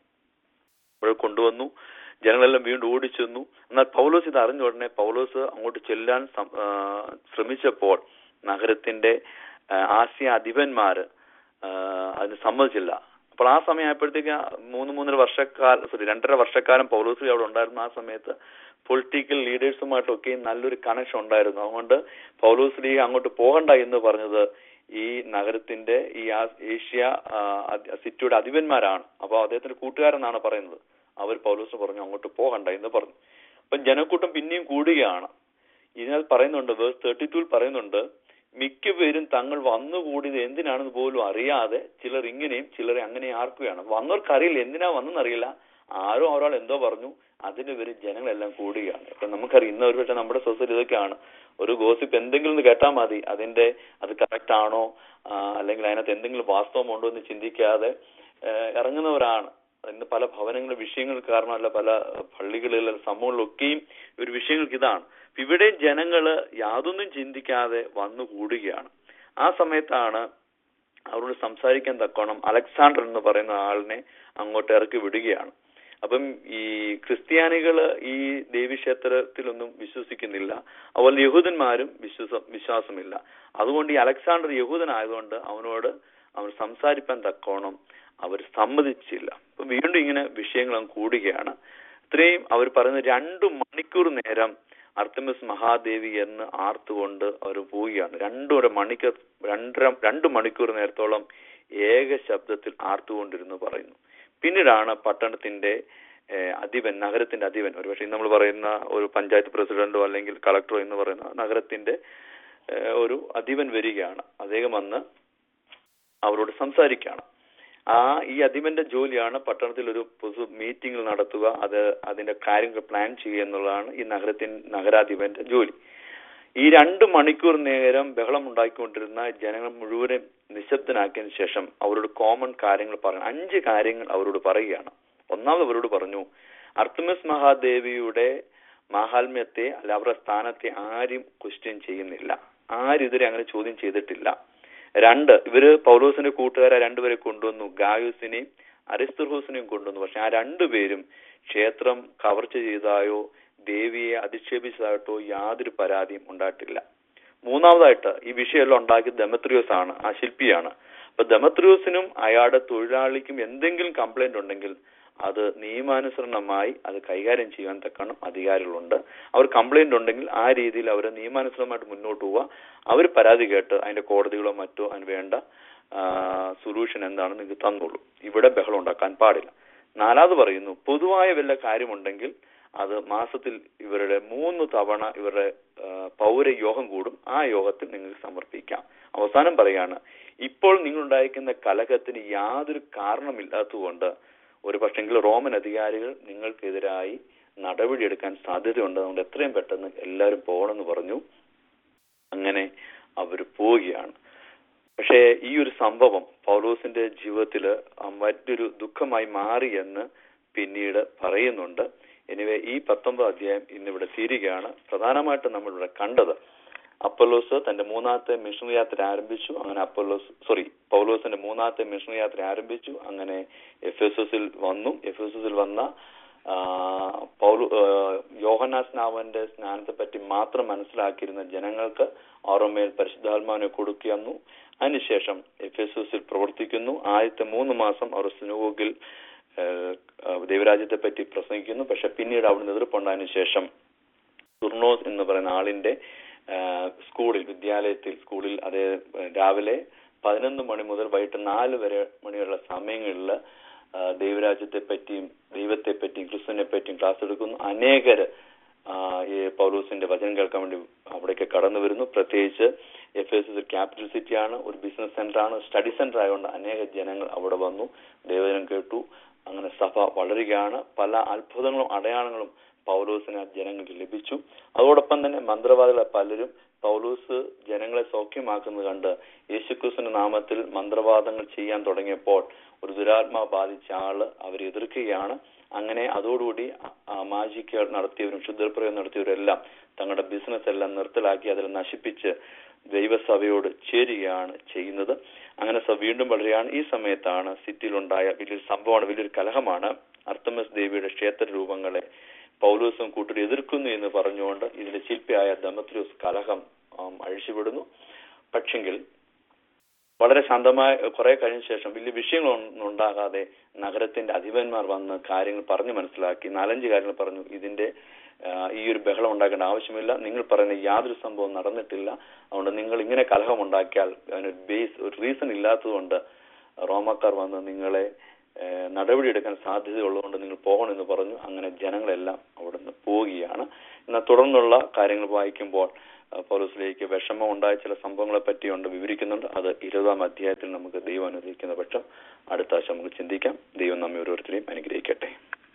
ഇവിടെ കൊണ്ടുവന്നു ജനങ്ങളെല്ലാം വീണ്ടും ഓടിച്ചെന്നു എന്നാൽ പൗലോസ് ഇത് അറിഞ്ഞ ഉടനെ പൗലോസ് അങ്ങോട്ട് ചെല്ലാൻ സം- ആ, ശ്രമിച്ചപ്പോൾ നഗരത്തിന്റെ ആ, ആസിയ അധിപന്മാര് ആ, അതിന് സമ്മതിച്ചില്ല അപ്പോൾ ആ സമയമായപ്പോഴത്തേക്ക് മൂന്ന് മൂന്നര വർഷക്കാലം സോറി രണ്ടര വർഷക്കാലം പൗലോസ് അവിടെ ഉണ്ടായിരുന്നു ആ സമയത്ത് പൊളിറ്റിക്കൽ ലീഡേഴ്സുമായിട്ടൊക്കെ നല്ലൊരു കണക്ഷൻ ഉണ്ടായിരുന്നു അതുകൊണ്ട് പൗലോസ് ലീഗ് അങ്ങോട്ട് പോകണ്ട എന്ന് പറഞ്ഞത് ഈ നഗരത്തിന്റെ ഈ ആ- ഏഷ്യ ആ, അധി- സിറ്റിയുടെ അധിപന്മാരാണ് അപ്പോൾ അദ്ദേഹത്തിന്റെ കൂട്ടുകാരെന്നാണ് പറയുന്നത് അവർ പൗലോസ് പറഞ്ഞു അങ്ങോട്ട് പോകണ്ട എന്ന് പറഞ്ഞു അപ്പം ജനക്കൂട്ടം പിന്നെയും കൂടുകയാണ് ഇതിനാൽ പറയുന്നുണ്ട് വേഴ്സ് തേർട്ടി ടൂൽ പറയുന്നുണ്ട് മിക്കപേരും തങ്ങൾ വന്നുകൂടിയത് എന്തിനാണെന്ന് പോലും അറിയാതെ ചിലർ ഇങ്ങനെയും ചിലരെ അങ്ങനെ ആർക്കുകയാണ് വന്നവർക്ക് അറിയില്ല എന്തിനാ വന്നെന്നറിയില്ല ആരോ ഒരാൾ എന്തോ പറഞ്ഞു അതിന് പേര് ജനങ്ങളെല്ലാം കൂടുകയാണ് ഇപ്പൊ നമുക്കറിയാം ഇന്ന് ഒരു പക്ഷേ നമ്മുടെ സൊസൈറ്റി ഇതൊക്കെയാണ് ഒരു ഗോസിപ്പ് എന്തെങ്കിലും ഒന്ന് കേട്ടാൽ മതി അതിന്റെ അത് കറക്റ്റ് ആണോ ആ, അല്ലെങ്കിൽ അതിനകത്ത് എന്തെങ്കിലും വാസ്തവമുണ്ടോ എന്ന് ചിന്തിക്കാതെ ആ, ഇറങ്ങുന്നവരാണ് ഇന്ന് പല ഭവനങ്ങളിലെ വിഷയങ്ങൾ കാരണമല്ല പല പള്ളികളിലെ സമൂഹങ്ങളിലൊക്കെയും ഒരു വിഷയങ്ങൾക്ക് ഇതാണ് അപ്പൊ ഇവിടെ ജനങ്ങള് യാതൊന്നും ചിന്തിക്കാതെ വന്നു കൂടുകയാണ് ആ സമയത്താണ് അവരോട് സംസാരിക്കാൻ തക്കോണം അലക്സാണ്ടർ എന്ന് പറയുന്ന ആളിനെ അങ്ങോട്ട് ഇറക്കി വിടുകയാണ് അപ്പം ഈ ക്രിസ്ത്യാനികള് ഈ ദേവീക്ഷേത്രത്തിലൊന്നും വിശ്വസിക്കുന്നില്ല അതുപോലെ യഹൂദന്മാരും വിശ്വാസം വിശ്വാസമില്ല അതുകൊണ്ട് ഈ അലക്സാണ്ടർ യഹൂദനായതുകൊണ്ട് അവനോട് അവൻ സംസാരിക്കാൻ തക്കോണം അവർ സമ്മതിച്ചില്ല അപ്പൊ വീണ്ടും ഇങ്ങനെ വിഷയങ്ങൾ അങ്ങ് കൂടുകയാണ് ഇത്രയും അവർ പറയുന്ന രണ്ടു മണിക്കൂർ നേരം അർത്തമിസ് മഹാദേവി എന്ന് ആർത്തുകൊണ്ട് അവർ പോവുകയാണ് രണ്ടു മണിക്കൂർ രണ്ടര രണ്ട് മണിക്കൂർ നേരത്തോളം ഏക ശബ്ദത്തിൽ ആർത്തുകൊണ്ടിരുന്നു പറയുന്നു പിന്നീടാണ് പട്ടണത്തിന്റെ ഏഹ്, അധിപൻ നഗരത്തിന്റെ അധിപൻ ഒരുപക്ഷെ ഇന്ന് നമ്മൾ പറയുന്ന ഒരു പഞ്ചായത്ത് പ്രസിഡന്റോ അല്ലെങ്കിൽ കളക്ടറോ എന്ന് പറയുന്ന നഗരത്തിന്റെ ഏഹ്, ഒരു അധിപൻ വരികയാണ് അദ്ദേഹം വന്ന് അവരോട് സംസാരിക്കുകയാണ് ആ ഈ അധിപന്റെ ജോലിയാണ് പട്ടണത്തിൽ ഒരു പൊതു മീറ്റിംഗ് നടത്തുക അത് അതിന്റെ കാര്യങ്ങൾ പ്ലാൻ ചെയ്യുക എന്നുള്ളതാണ് ഈ നഗരത്തിൻ നഗരാധിപന്റെ ജോലി ഈ രണ്ട് മണിക്കൂർ നേരം ബഹളം ഉണ്ടാക്കിക്കൊണ്ടിരുന്ന ജനങ്ങൾ മുഴുവനും നിശബ്ദനാക്കിയതിനു ശേഷം അവരോട് കോമൺ കാര്യങ്ങൾ പറയണം അഞ്ച് കാര്യങ്ങൾ അവരോട് പറയുകയാണ് ഒന്നാമത് അവരോട് പറഞ്ഞു അർത്തമിസ് മഹാദേവിയുടെ മാഹാത്മ്യത്തെ അല്ല അവരുടെ സ്ഥാനത്തെ ആരും ക്വസ്റ്റ്യൻ ചെയ്യുന്നില്ല ആരും ഇതുവരെ അങ്ങനെ ചോദ്യം ചെയ്തിട്ടില്ല രണ്ട് ഇവര് പൗലോസിന്റെ കൂട്ടുകാരെ രണ്ടുപേരെ കൊണ്ടുവന്നു ഗായുസിനെയും അരിസ്തുർഹൂസിനെയും കൊണ്ടുവന്നു പക്ഷെ ആ രണ്ടുപേരും ക്ഷേത്രം കവർച്ച ചെയ്തതായോ ദേവിയെ അധിക്ഷേപിച്ചതായിട്ടോ യാതൊരു പരാതിയും ഉണ്ടായിട്ടില്ല മൂന്നാമതായിട്ട് ഈ വിഷയമെല്ലാം ഉണ്ടാക്കിയത് ദമത്രിയോസ് ആണ് ആ ശില്പിയാണ് അപ്പൊ ദമത്രിയോസിനും അയാളുടെ തൊഴിലാളിക്കും എന്തെങ്കിലും കംപ്ലൈന്റ് ഉണ്ടെങ്കിൽ അത് നിയമാനുസരണമായി അത് കൈകാര്യം ചെയ്യാൻ തക്കണം അധികാരികളുണ്ട് അവർ കംപ്ലൈന്റ് ഉണ്ടെങ്കിൽ ആ രീതിയിൽ അവർ നിയമാനുസൃതമായിട്ട് മുന്നോട്ട് പോവുക അവർ പരാതി കേട്ട് അതിന്റെ കോടതികളോ മറ്റോ അതിന് വേണ്ട സൊല്യൂഷൻ എന്താണെന്ന് നിങ്ങൾക്ക് തന്നോളൂ ഇവിടെ ബഹളം ഉണ്ടാക്കാൻ പാടില്ല നാലാമത് പറയുന്നു പൊതുവായ വല്ല കാര്യമുണ്ടെങ്കിൽ അത് മാസത്തിൽ ഇവരുടെ മൂന്ന് തവണ ഇവരുടെ ആ, പൗരയോഗം കൂടും ആ യോഗത്തിൽ നിങ്ങൾക്ക് സമർപ്പിക്കാം അവസാനം പറയാണ് ഇപ്പോൾ നിങ്ങളുണ്ടായിരിക്കുന്ന കലഹത്തിന് യാതൊരു കാരണമില്ലാത്തതുകൊണ്ട് ഒരു പക്ഷെങ്കിൽ റോമൻ അധികാരികൾ നിങ്ങൾക്കെതിരായി നടപടിയെടുക്കാൻ സാധ്യതയുണ്ട് അതുകൊണ്ട് എത്രയും പെട്ടെന്ന് എല്ലാവരും പോകണമെന്ന് പറഞ്ഞു അങ്ങനെ അവർ പോവുകയാണ് പക്ഷേ ഈ ഒരു സംഭവം പൗലോസിന്റെ ജീവിതത്തില് ആ മറ്റൊരു ദുഃഖമായി മാറി എന്ന് പിന്നീട് പറയുന്നുണ്ട് എനിവേ ഈ പത്തൊമ്പത് അധ്യായം ഇന്നിവിടെ തീരുകയാണ് പ്രധാനമായിട്ടും നമ്മൾ ഇവിടെ കണ്ടത് അപ്പൊലോസ് തന്റെ മൂന്നാമത്തെ മിഷണറി യാത്ര ആരംഭിച്ചു അങ്ങനെ അപ്പൊലോസ് സോറി പൗലോസിന്റെ മൂന്നാമത്തെ മിഷണറി യാത്ര ആരംഭിച്ചു അങ്ങനെ എഫ് എസ് എസിൽ വന്നു എഫ് എസ് എസിൽ വന്ന ആ, പൗലോ ആ, യോഹന്നാ സ്നാവന്റെ സ്നാനത്തെ പറ്റി മാത്രം മനസ്സിലാക്കിയിരുന്ന ജനങ്ങൾക്ക് ഓർമ്മയിൽ പരിശുദ്ധാത്മാവിനെ കൊടുക്കുന്നു അതിനുശേഷം എഫ് എസ് എസിൽ പ്രവർത്തിക്കുന്നു ആദ്യത്തെ മൂന്ന് മാസം അവർ സിനഗോഗിൽ ദൈവരാജ്യത്തെ പറ്റി പ്രസംഗിക്കുന്നു പക്ഷെ പിന്നീട് അവിടുന്ന് എതിർപ്പുണ്ടായതിനു ശേഷം തുർണോസ് എന്ന് പറയുന്ന ആളിന്റെ ആ, സ്കൂളിൽ വിദ്യാലയത്തിൽ സ്കൂളിൽ അത് രാവിലെ പതിനൊന്ന് മണി മുതൽ വൈകിട്ട് നാല് വരെ മണിയുള്ള സമയങ്ങളിൽ ആ, ദൈവരാജ്യത്തെ പറ്റിയും ദൈവത്തെ പറ്റിയും ക്രിസ്തുവിനെ പറ്റിയും ക്ലാസ് എടുക്കുന്നു അനേകര് ആ, ഈ പൗലൂസിന്റെ വചനം കേൾക്കാൻ വേണ്ടി അവിടേക്ക് കടന്നു വരുന്നു പ്രത്യേകിച്ച് Ephesus capital city ആണ് ഒരു ബിസിനസ് സെന്റർ ആണ് സ്റ്റഡി സെന്റർ ആയതുകൊണ്ട് അനേക ജനങ്ങൾ അവിടെ വന്നു ദൈവജനം കേട്ടു അങ്ങനെ സഭ വളരുകയാണ് പല അത്ഭുതങ്ങളും അടയാളങ്ങളും പൗലോസിന് ജനങ്ങൾക്ക് ലഭിച്ചു അതോടൊപ്പം തന്നെ മന്ത്രവാദികളെ പലരും പൗലൂസ് ജനങ്ങളെ സൗഖ്യമാക്കുന്നത് കണ്ട് യേശുക്രിസ്തുവിന്റെ നാമത്തിൽ മന്ത്രവാദങ്ങൾ ചെയ്യാൻ തുടങ്ങിയപ്പോൾ ഒരു ദുരാത്മാ ബാധിച്ച ആള് അവരെ എതിർക്കുകയാണ് അങ്ങനെ അതോടുകൂടി മാജിക്കുകൾ നടത്തിയവരും ക്ഷുദ്രപ്രയോഗം നടത്തിയവരും എല്ലാം തങ്ങളുടെ ബിസിനസ് എല്ലാം നിർത്തലാക്കി അതിൽ നശിപ്പിച്ച് ദൈവസഭയോട് ചേരുകയാണ് ചെയ്യുന്നത് അങ്ങനെ സഭ വീണ്ടും വളരുകയാണ് ഈ സമയത്താണ് സിറ്റിയിലുണ്ടായ വലിയൊരു സംഭവമാണ് വലിയൊരു കലഹമാണ് അർത്തമസ് ദേവിയുടെ ക്ഷേത്ര രൂപങ്ങളെ പൗലോസും കൂട്ടരും എതിർക്കുന്നു എന്ന് പറഞ്ഞുകൊണ്ട് ഇതിന്റെ ശില്പിയായ ദമത്രിയോസ് കലഹം ആം, അഴിച്ചുവിടുന്നു പക്ഷെങ്കിൽ വളരെ ശാന്തമായ കുറെ കഴിഞ്ഞ ശേഷം വലിയ വിഷയങ്ങളൊന്നും ഉണ്ടാകാതെ നഗരത്തിന്റെ അധിപന്മാർ വന്ന് കാര്യങ്ങൾ പറഞ്ഞു മനസ്സിലാക്കി നാലഞ്ച് കാര്യങ്ങൾ പറഞ്ഞു ഇതിന്റെ ആ, ഈ ഒരു ബഹളം ഉണ്ടാക്കേണ്ട ആവശ്യമില്ല നിങ്ങൾ പറയുന്ന യാതൊരു സംഭവം നടന്നിട്ടില്ല അതുകൊണ്ട് നിങ്ങൾ ഇങ്ങനെ കലഹം ഉണ്ടാക്കിയാൽ അതിന് ബേസ് ഒരു റീസൺ ഇല്ലാത്തതുകൊണ്ട് റോമക്കാർ വന്ന് നിങ്ങളെ ഏഹ്, നടപടിയെടുക്കാൻ സാധ്യതയുള്ളതുകൊണ്ട് നിങ്ങൾ പോകണമെന്ന് പറഞ്ഞു അങ്ങനെ ജനങ്ങളെല്ലാം അവിടുന്ന് പോവുകയാണ് എന്നാൽ തുടർന്നുള്ള കാര്യങ്ങൾ വായിക്കുമ്പോൾ ആ, പൗലോസിലേക്ക് വിഷമം ഉണ്ടായ ചില സംഭവങ്ങളെ പറ്റിയുണ്ട് വിവരിക്കുന്നുണ്ട് അത് ഇരുപതാം അധ്യായത്തിൽ നമുക്ക് ദൈവം അനുവദിക്കുന്ന പക്ഷം അടുത്ത ആഴ്ച നമുക്ക് ചിന്തിക്കാം ദൈവം നമ്മെ ഓരോരുത്തരെയും അനുഗ്രഹിക്കട്ടെ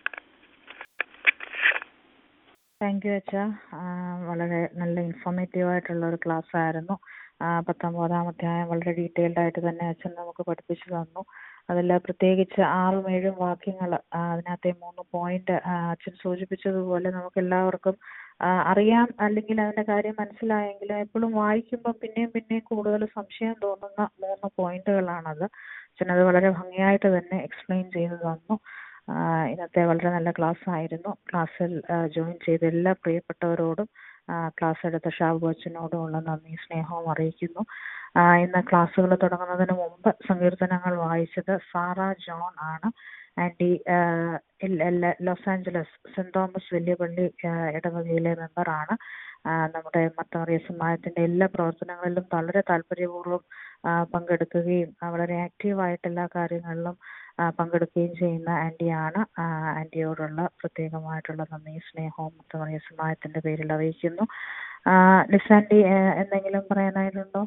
താങ്ക് യു അച്ഛ വളരെ നല്ല ഇൻഫോർമേറ്റീവ് ആയിട്ടുള്ള ഒരു ക്ലാസ് ആയിരുന്നു ആ, പത്തൊമ്പതാം അധ്യായം വളരെ ഡീറ്റെയിൽഡ് ആയിട്ട് തന്നെ അച്ഛൻ നമുക്ക് പഠിപ്പിച്ചു തന്നു അതിൽ പ്രത്യേകിച്ച് ആറും ഏഴും വാക്യങ്ങൾ അതിനകത്തെ മൂന്ന് പോയിന്റ് അച്ഛൻ സൂചിപ്പിച്ചതുപോലെ നമുക്ക് എല്ലാവർക്കും ആ, അറിയാം അല്ലെങ്കിൽ അതിന്റെ കാര്യം മനസ്സിലായെങ്കിലും എപ്പോഴും വായിക്കുമ്പോൾ പിന്നെയും പിന്നെയും കൂടുതൽ സംശയം തോന്നുന്ന മൂന്ന് പോയിന്റുകളാണത് അച്ഛൻ അത് വളരെ ഭംഗിയായിട്ട് തന്നെ എക്സ്പ്ലെയിൻ ചെയ്തു തന്നു ആ, ഇന്നത്തെ വളരെ നല്ല ക്ലാസ് ആയിരുന്നു ക്ലാസ്സിൽ ജോയിൻ ചെയ്ത എല്ലാ പ്രിയപ്പെട്ടവരോടും ആ, ക്ലാസ് എടുത്ത ഷാബു അച്ഛനോടുമുള്ള നന്ദി സ്നേഹവും അറിയിക്കുന്നു ആ, ഇന്ന് ക്ലാസ്സുകൾ തുടങ്ങുന്നതിന് മുമ്പ് സങ്കീർത്തനങ്ങൾ വായിച്ചത് സാറ ജോൺ ആണ് aunty Los Angeles Saint Thomas വലിയപള്ളി ആ, ഇടവകയിലെ മെമ്പറാണ് നമ്മുടെ മത്തമറിയ സമാജത്തിന്റെ എല്ലാ പ്രവർത്തനങ്ങളിലും വളരെ താല്പര്യപൂർവ്വം ആ, പങ്കെടുക്കുകയും ആ, വളരെ ആക്റ്റീവായിട്ട് എല്ലാ കാര്യങ്ങളിലും ആ, പങ്കെടുക്കുകയും ചെയ്യുന്ന ആൻറ്റിയാണ് ആ, ആൻറ്റിയോടുള്ള പ്രത്യേകമായിട്ടുള്ള നന്ദി സ്നേഹവും മത്തമറിയ സമാജത്തിന്റെ പേരിൽ അറിയിക്കുന്നു ആ, ലിസാൻറ്റി ആ, എന്തെങ്കിലും പറയാനായിട്ടുണ്ടോ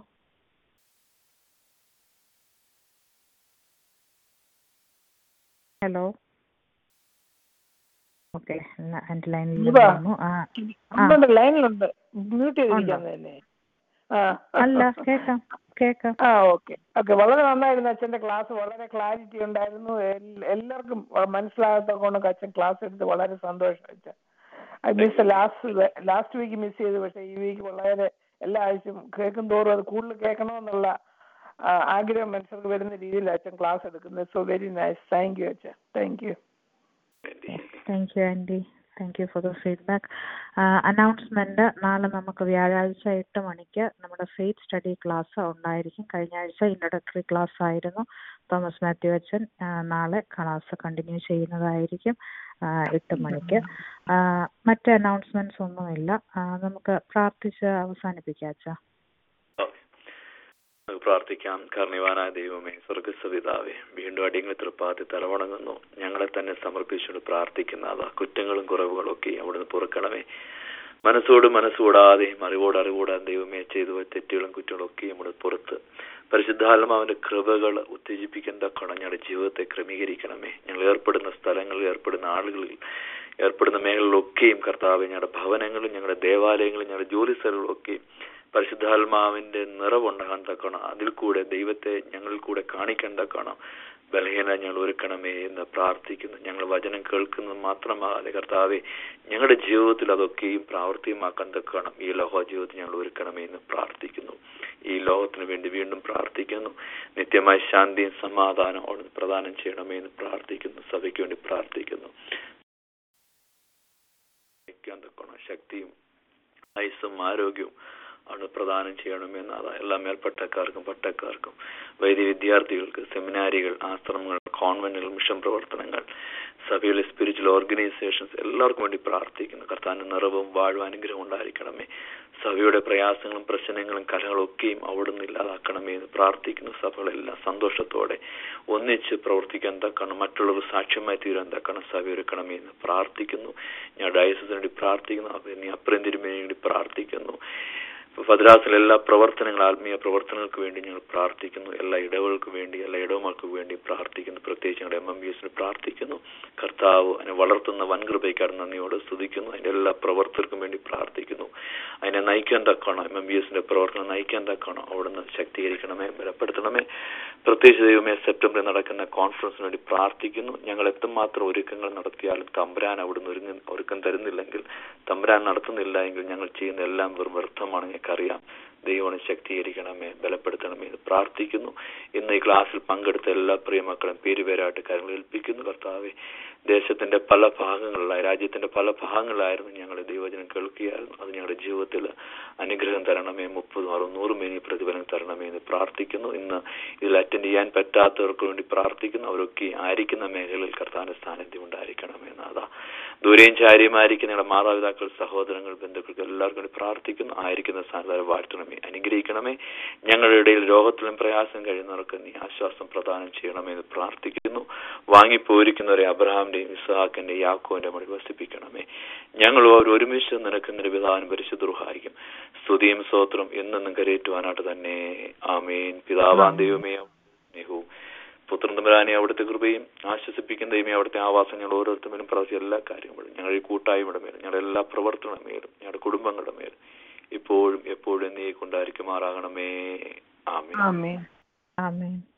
ഹലോ ഓക്കെ ആൻറ്റി ലൈനിൽ ഇതാ. വന്നു ആ ഉണ്ട് ലൈനിലുണ്ട് മ്യൂട്ട് ചെയ്തിരിക്കാൻ തന്നെ ആ അല്ല കേക്കാം കേക്കാം ആ ഓക്കെ ഓക്കെ വളരെ നന്നായിരുന്നു അച്ഛന്റെ ക്ലാസ് വളരെ ക്ലാരിറ്റി ഉണ്ടായിരുന്നു എൽ- എല്ലാവർക്കും വ- മനസ്സിലാകത്തക്കൊണ്ട് അച്ഛൻ ക്ലാസ് എടുത്ത് വളരെ സന്തോഷം അച്ഛൻ I miss last last week miss ചെയ്തു പക്ഷേ ഈ വീക്ക് വളരെ എല്ലാ ആഴ്ചയും കേൾക്കും തോറും അത് കൂടുതൽ കേൾക്കണമെന്നുള്ള ആ, ആഗ്രഹം മനുഷ്യർക്ക് വരുന്ന രീതിയിൽ അച്ഛൻ ക്ലാസ് എടുക്കുന്നത് so very nice thank you അച്ഛൻ thank you thank you aunty thank you for the feedback announcement നാളെ നമുക്ക് വ്യാഴാഴ്ച എട്ട് മണിക്ക് നമ്മുടെ ഫെയ്ത്ത് സ്റ്റഡി ക്ലാസ് ഉണ്ടായിരിക്കും കഴിഞ്ഞ ആഴ്ച ഇൻട്രഡക്ടറി ക്ലാസ് ആയിരുന്നു തോമസ് മാത്യു അച്ഛൻ ആ, നാളെ ക്ലാസ് കണ്ടിന്യൂ ചെയ്യുന്നതായിരിക്കും ആ, എട്ട് മണിക്ക് ആ, മറ്റ് അനൗൺസ്മെന്റ്സ് ഒന്നുമില്ല ആ, നമുക്ക് പ്രാർത്ഥിച്ച് അവസാനിപ്പിക്കാം അച്ഛാ നമുക്ക് പ്രാർത്ഥിക്കാം കർണിവാനായ ദൈവമേ സ്വർഗസ്വപിതാവേ വീണ്ടും അടിയങ്ങൾ തൃപ്പാത്തി തലവണങ്ങുന്നു ഞങ്ങളെ തന്നെ സമർപ്പിച്ചുകൊണ്ട് പ്രാർത്ഥിക്കുന്ന അതാ കുറ്റങ്ങളും കുറവുകളും ഒക്കെ അവിടുന്ന് പുറക്കണമേ മനസ്സോട് മനസ്സുകൂടാതെയും അറിവോട് അറിവൂടാതെ ദൈവമേ ചെയ്തു പോയ തെറ്റുകളും കുറ്റങ്ങളും ഒക്കെ നമ്മുടെ പുറത്ത് പരിശുദ്ധാത്മാവിന്റെ കൃപകൾ ഉത്തേജിപ്പിക്കുന്ന തക്കണം ഞങ്ങളുടെ ജീവിതത്തെ ക്രമീകരിക്കണമേ ഞങ്ങൾ ഏർപ്പെടുന്ന സ്ഥലങ്ങളിൽ ഏർപ്പെടുന്ന ആളുകളിൽ ഏർപ്പെടുന്ന മേഖലകളിലൊക്കെയും കർത്താവ് ഞങ്ങളുടെ ഭവനങ്ങളും ഞങ്ങളുടെ ദേവാലയങ്ങളും ഞങ്ങളുടെ ജോലി സ്ഥലങ്ങളൊക്കെയും പരിശുദ്ധാത്മാവിന്റെ നിറവുണ്ടാകാൻ തക്കണം അതിൽ കൂടെ ദൈവത്തെ ഞങ്ങളിൽ കൂടെ കാണിക്കാൻ തക്കണം ബലഹീന ഞങ്ങൾ ഒരുക്കണമേ എന്ന് പ്രാർത്ഥിക്കുന്നു ഞങ്ങൾ വചനം കേൾക്കുന്നത് മാത്രമാകാതെ കർത്താവെ ഞങ്ങളുടെ ജീവിതത്തിൽ അതൊക്കെയും പ്രാവർത്തികമാക്കാൻ തക്കണം ഈ ലോക ജീവിതത്തിൽ ഞങ്ങൾ ഒരുക്കണമേ എന്ന് പ്രാർത്ഥിക്കുന്നു ഈ ലോകത്തിന് വേണ്ടി വീണ്ടും പ്രാർത്ഥിക്കുന്നു നിത്യമായ ശാന്തിയും സമാധാനവും അവിടുന്ന് പ്രദാനം ചെയ്യണമേ എന്ന് പ്രാർത്ഥിക്കുന്നു സഭയ്ക്ക് വേണ്ടി പ്രാർത്ഥിക്കുന്നു പ്രവർത്തിക്കാൻ തക്കണം ശക്തിയും ആയുസ്സും ആരോഗ്യവും ആണ് പ്രദാനം ചെയ്യണമെന്ന് അതാ എല്ലാ മേൽപ്പട്ടക്കാർക്കും പട്ടക്കാർക്കും വൈദ്യ വിദ്യാർത്ഥികൾക്ക് സെമിനാരികൾ ആശ്രമങ്ങൾ കോൺവെന്റുകൾ മിഷൻ പ്രവർത്തനങ്ങൾ സഭയിലെ സ്പിരിച്വൽ ഓർഗനൈസേഷൻസ് എല്ലാവർക്കും വേണ്ടി പ്രാർത്ഥിക്കുന്നു കർത്താവിന്റെ നിറവും വാഴും അനുഗ്രഹം ഉണ്ടായിരിക്കണമേ സഭയുടെ പ്രയാസങ്ങളും പ്രശ്നങ്ങളും കലകളും ഒക്കെയും അവിടുന്ന് ഇല്ലാതാക്കണമേ എന്ന് പ്രാർത്ഥിക്കുന്നു സഭകളെല്ലാം സന്തോഷത്തോടെ ഒന്നിച്ച് പ്രവർത്തിക്കാൻ തക്കണം മറ്റുള്ളവർ സാക്ഷ്യമായി തീരാൻ തക്കണം സഭ ഒരുക്കണമേ എന്ന് പ്രാർത്ഥിക്കുന്നു ഞാൻ ഡയസിന് വേണ്ടി പ്രാർത്ഥിക്കുന്നു അപ്പൊ നീ അപ്പുറം തിരുമേനി വേണ്ടി പ്രാർത്ഥിക്കുന്നു ഭദ്രാസിലെ എല്ലാ പ്രവർത്തനങ്ങൾ ആത്മീയ പ്രവർത്തനങ്ങൾക്ക് വേണ്ടി ഞങ്ങൾ പ്രാർത്ഥിക്കുന്നു എല്ലാ ഇടവുകൾക്ക് വേണ്ടി എല്ലാ ഇടവകൾക്ക് വേണ്ടി പ്രാർത്ഥിക്കുന്നു പ്രത്യേകിച്ച് ഞങ്ങളുടെ എം എം ബി എസിന് പ്രാർത്ഥിക്കുന്നു കർത്താവ് അതിനെ വളർത്തുന്ന വൻകൃപയ്ക്കാർ നന്ദിയോട് സ്തുതിക്കുന്നു അതിന്റെ എല്ലാ പ്രവർത്തകർക്കും വേണ്ടി പ്രാർത്ഥിക്കുന്നു അതിനെ നയിക്കാൻ തക്കണം എം എം ബി എസിന്റെ പ്രവർത്തനം നയിക്കാൻ തക്കണം അവിടുന്ന് ശക്തീകരിക്കണമേ ബലപ്പെടുത്തണമേ പ്രത്യേകിച്ച് ദൈവമേ സെപ്റ്റംബറിൽ നടക്കുന്ന കോൺഫറൻസിന് വേണ്ടി പ്രാർത്ഥിക്കുന്നു ഞങ്ങൾ എത്രമാത്രം ഒരുക്കങ്ങൾ നടത്തിയാലും തമ്പുരാൻ അവിടുന്ന് ഒരുങ്ങ ഒരുക്കം തരുന്നില്ലെങ്കിൽ തമ്പുരാൻ നടത്തുന്നില്ല എങ്കിൽ ഞങ്ങൾ ചെയ്യുന്ന എല്ലാം വെറും വ്യർത്ഥമാണ് ഞങ്ങൾക്കറിയാം ദൈവമാണ് ശക്തീകരിക്കണമേ ബലപ്പെടുത്തണമേ എന്ന് പ്രാർത്ഥിക്കുന്നു ഇന്ന് ഈ ക്ലാസ്സിൽ പങ്കെടുത്ത എല്ലാ പ്രിയ മക്കളും പേരുപേരായിട്ട് കാര്യങ്ങൾ ഏൽപ്പിക്കുന്നു കർത്താവെ ദേശത്തിന്റെ പല ഭാഗങ്ങളിലായി രാജ്യത്തിന്റെ പല ഭാഗങ്ങളിലായിരുന്നു ഞങ്ങൾ ദൈവജനം കേൾക്കുകയായിരുന്നു അത് ഞങ്ങളുടെ ജീവിതത്തിൽ അനുഗ്രഹം തരണമേ മുപ്പതും അറുപതും നൂറും മേനി പ്രതിഫലം തരണമേ എന്ന് പ്രാർത്ഥിക്കുന്നു ഇന്ന് ഇതിൽ അറ്റൻഡ് ചെയ്യാൻ പറ്റാത്തവർക്ക് വേണ്ടി പ്രാർത്ഥിക്കുന്നു അവരൊക്കെ ആയിരിക്കുന്ന മേഖലയിൽ കർത്താവിന്റെ സാന്നിധ്യം ഉണ്ടായിരിക്കണമേ എന്നാതാ ദൂരെയും ചാരിയുമായിരിക്കുന്ന ഞങ്ങളുടെ മാതാപിതാക്കൾ സഹോദരങ്ങൾ ബന്ധുക്കൾക്ക് എല്ലാവർക്കും വേണ്ടി പ്രാർത്ഥിക്കുന്നു ആയിരിക്കുന്ന സ്ഥാനത്ത് വാഴ്ത്തണമേ അനുഗ്രഹിക്കണമേ ഞങ്ങളുടെ ഇടയിൽ രോഗത്തിലും പ്രയാസം കഴിയുന്നവർക്ക് നീ ആശ്വാസം പ്രദാനം ചെയ്യണമേ എന്ന് പ്രാർത്ഥിക്കുന്നു വാങ്ങിപ്പോയിരിക്കുന്നവരെ അബ്രഹാമിന്റെയും ഇസ്ഹാക്കിന്റെയും യാക്കോവിന്റെ മടി വസിപ്പിക്കണമേ ഞങ്ങൾ അവർ ഒരുമിച്ച് നിനക്കുന്നൊരു വിധാനം പരിശുദ്ധഹായിക്കും സ്തുതിയും സ്തോത്രം എന്നെന്നും കരയേറ്റുവാനായിട്ട് തന്നെ ആമേൻ പിതാവാൻ ദൈവമേ സ്നേഹവും പുത്രൻ തമ്പരാനെ അവിടുത്തെ കൃപയും ആശ്വസിപ്പിക്കുന്ന ദൈവമേ അവിടുത്തെ ആവാസം ഞങ്ങൾ ഓരോരുത്തരും പ്രവർത്തിച്ച എല്ലാ കാര്യങ്ങളും ഞങ്ങളുടെ ഈ കൂട്ടായ്മയുടെ മേലും ഞങ്ങളുടെ എല്ലാ പ്രവർത്തന മേലും ഞങ്ങളുടെ കുടുംബങ്ങളുടെ മേലും ഇപ്പോഴും എപ്പോഴും നീ കൊണ്ടായിരിക്കുമാറാകണമേ ആമേൻ ആമേൻ ആമേൻ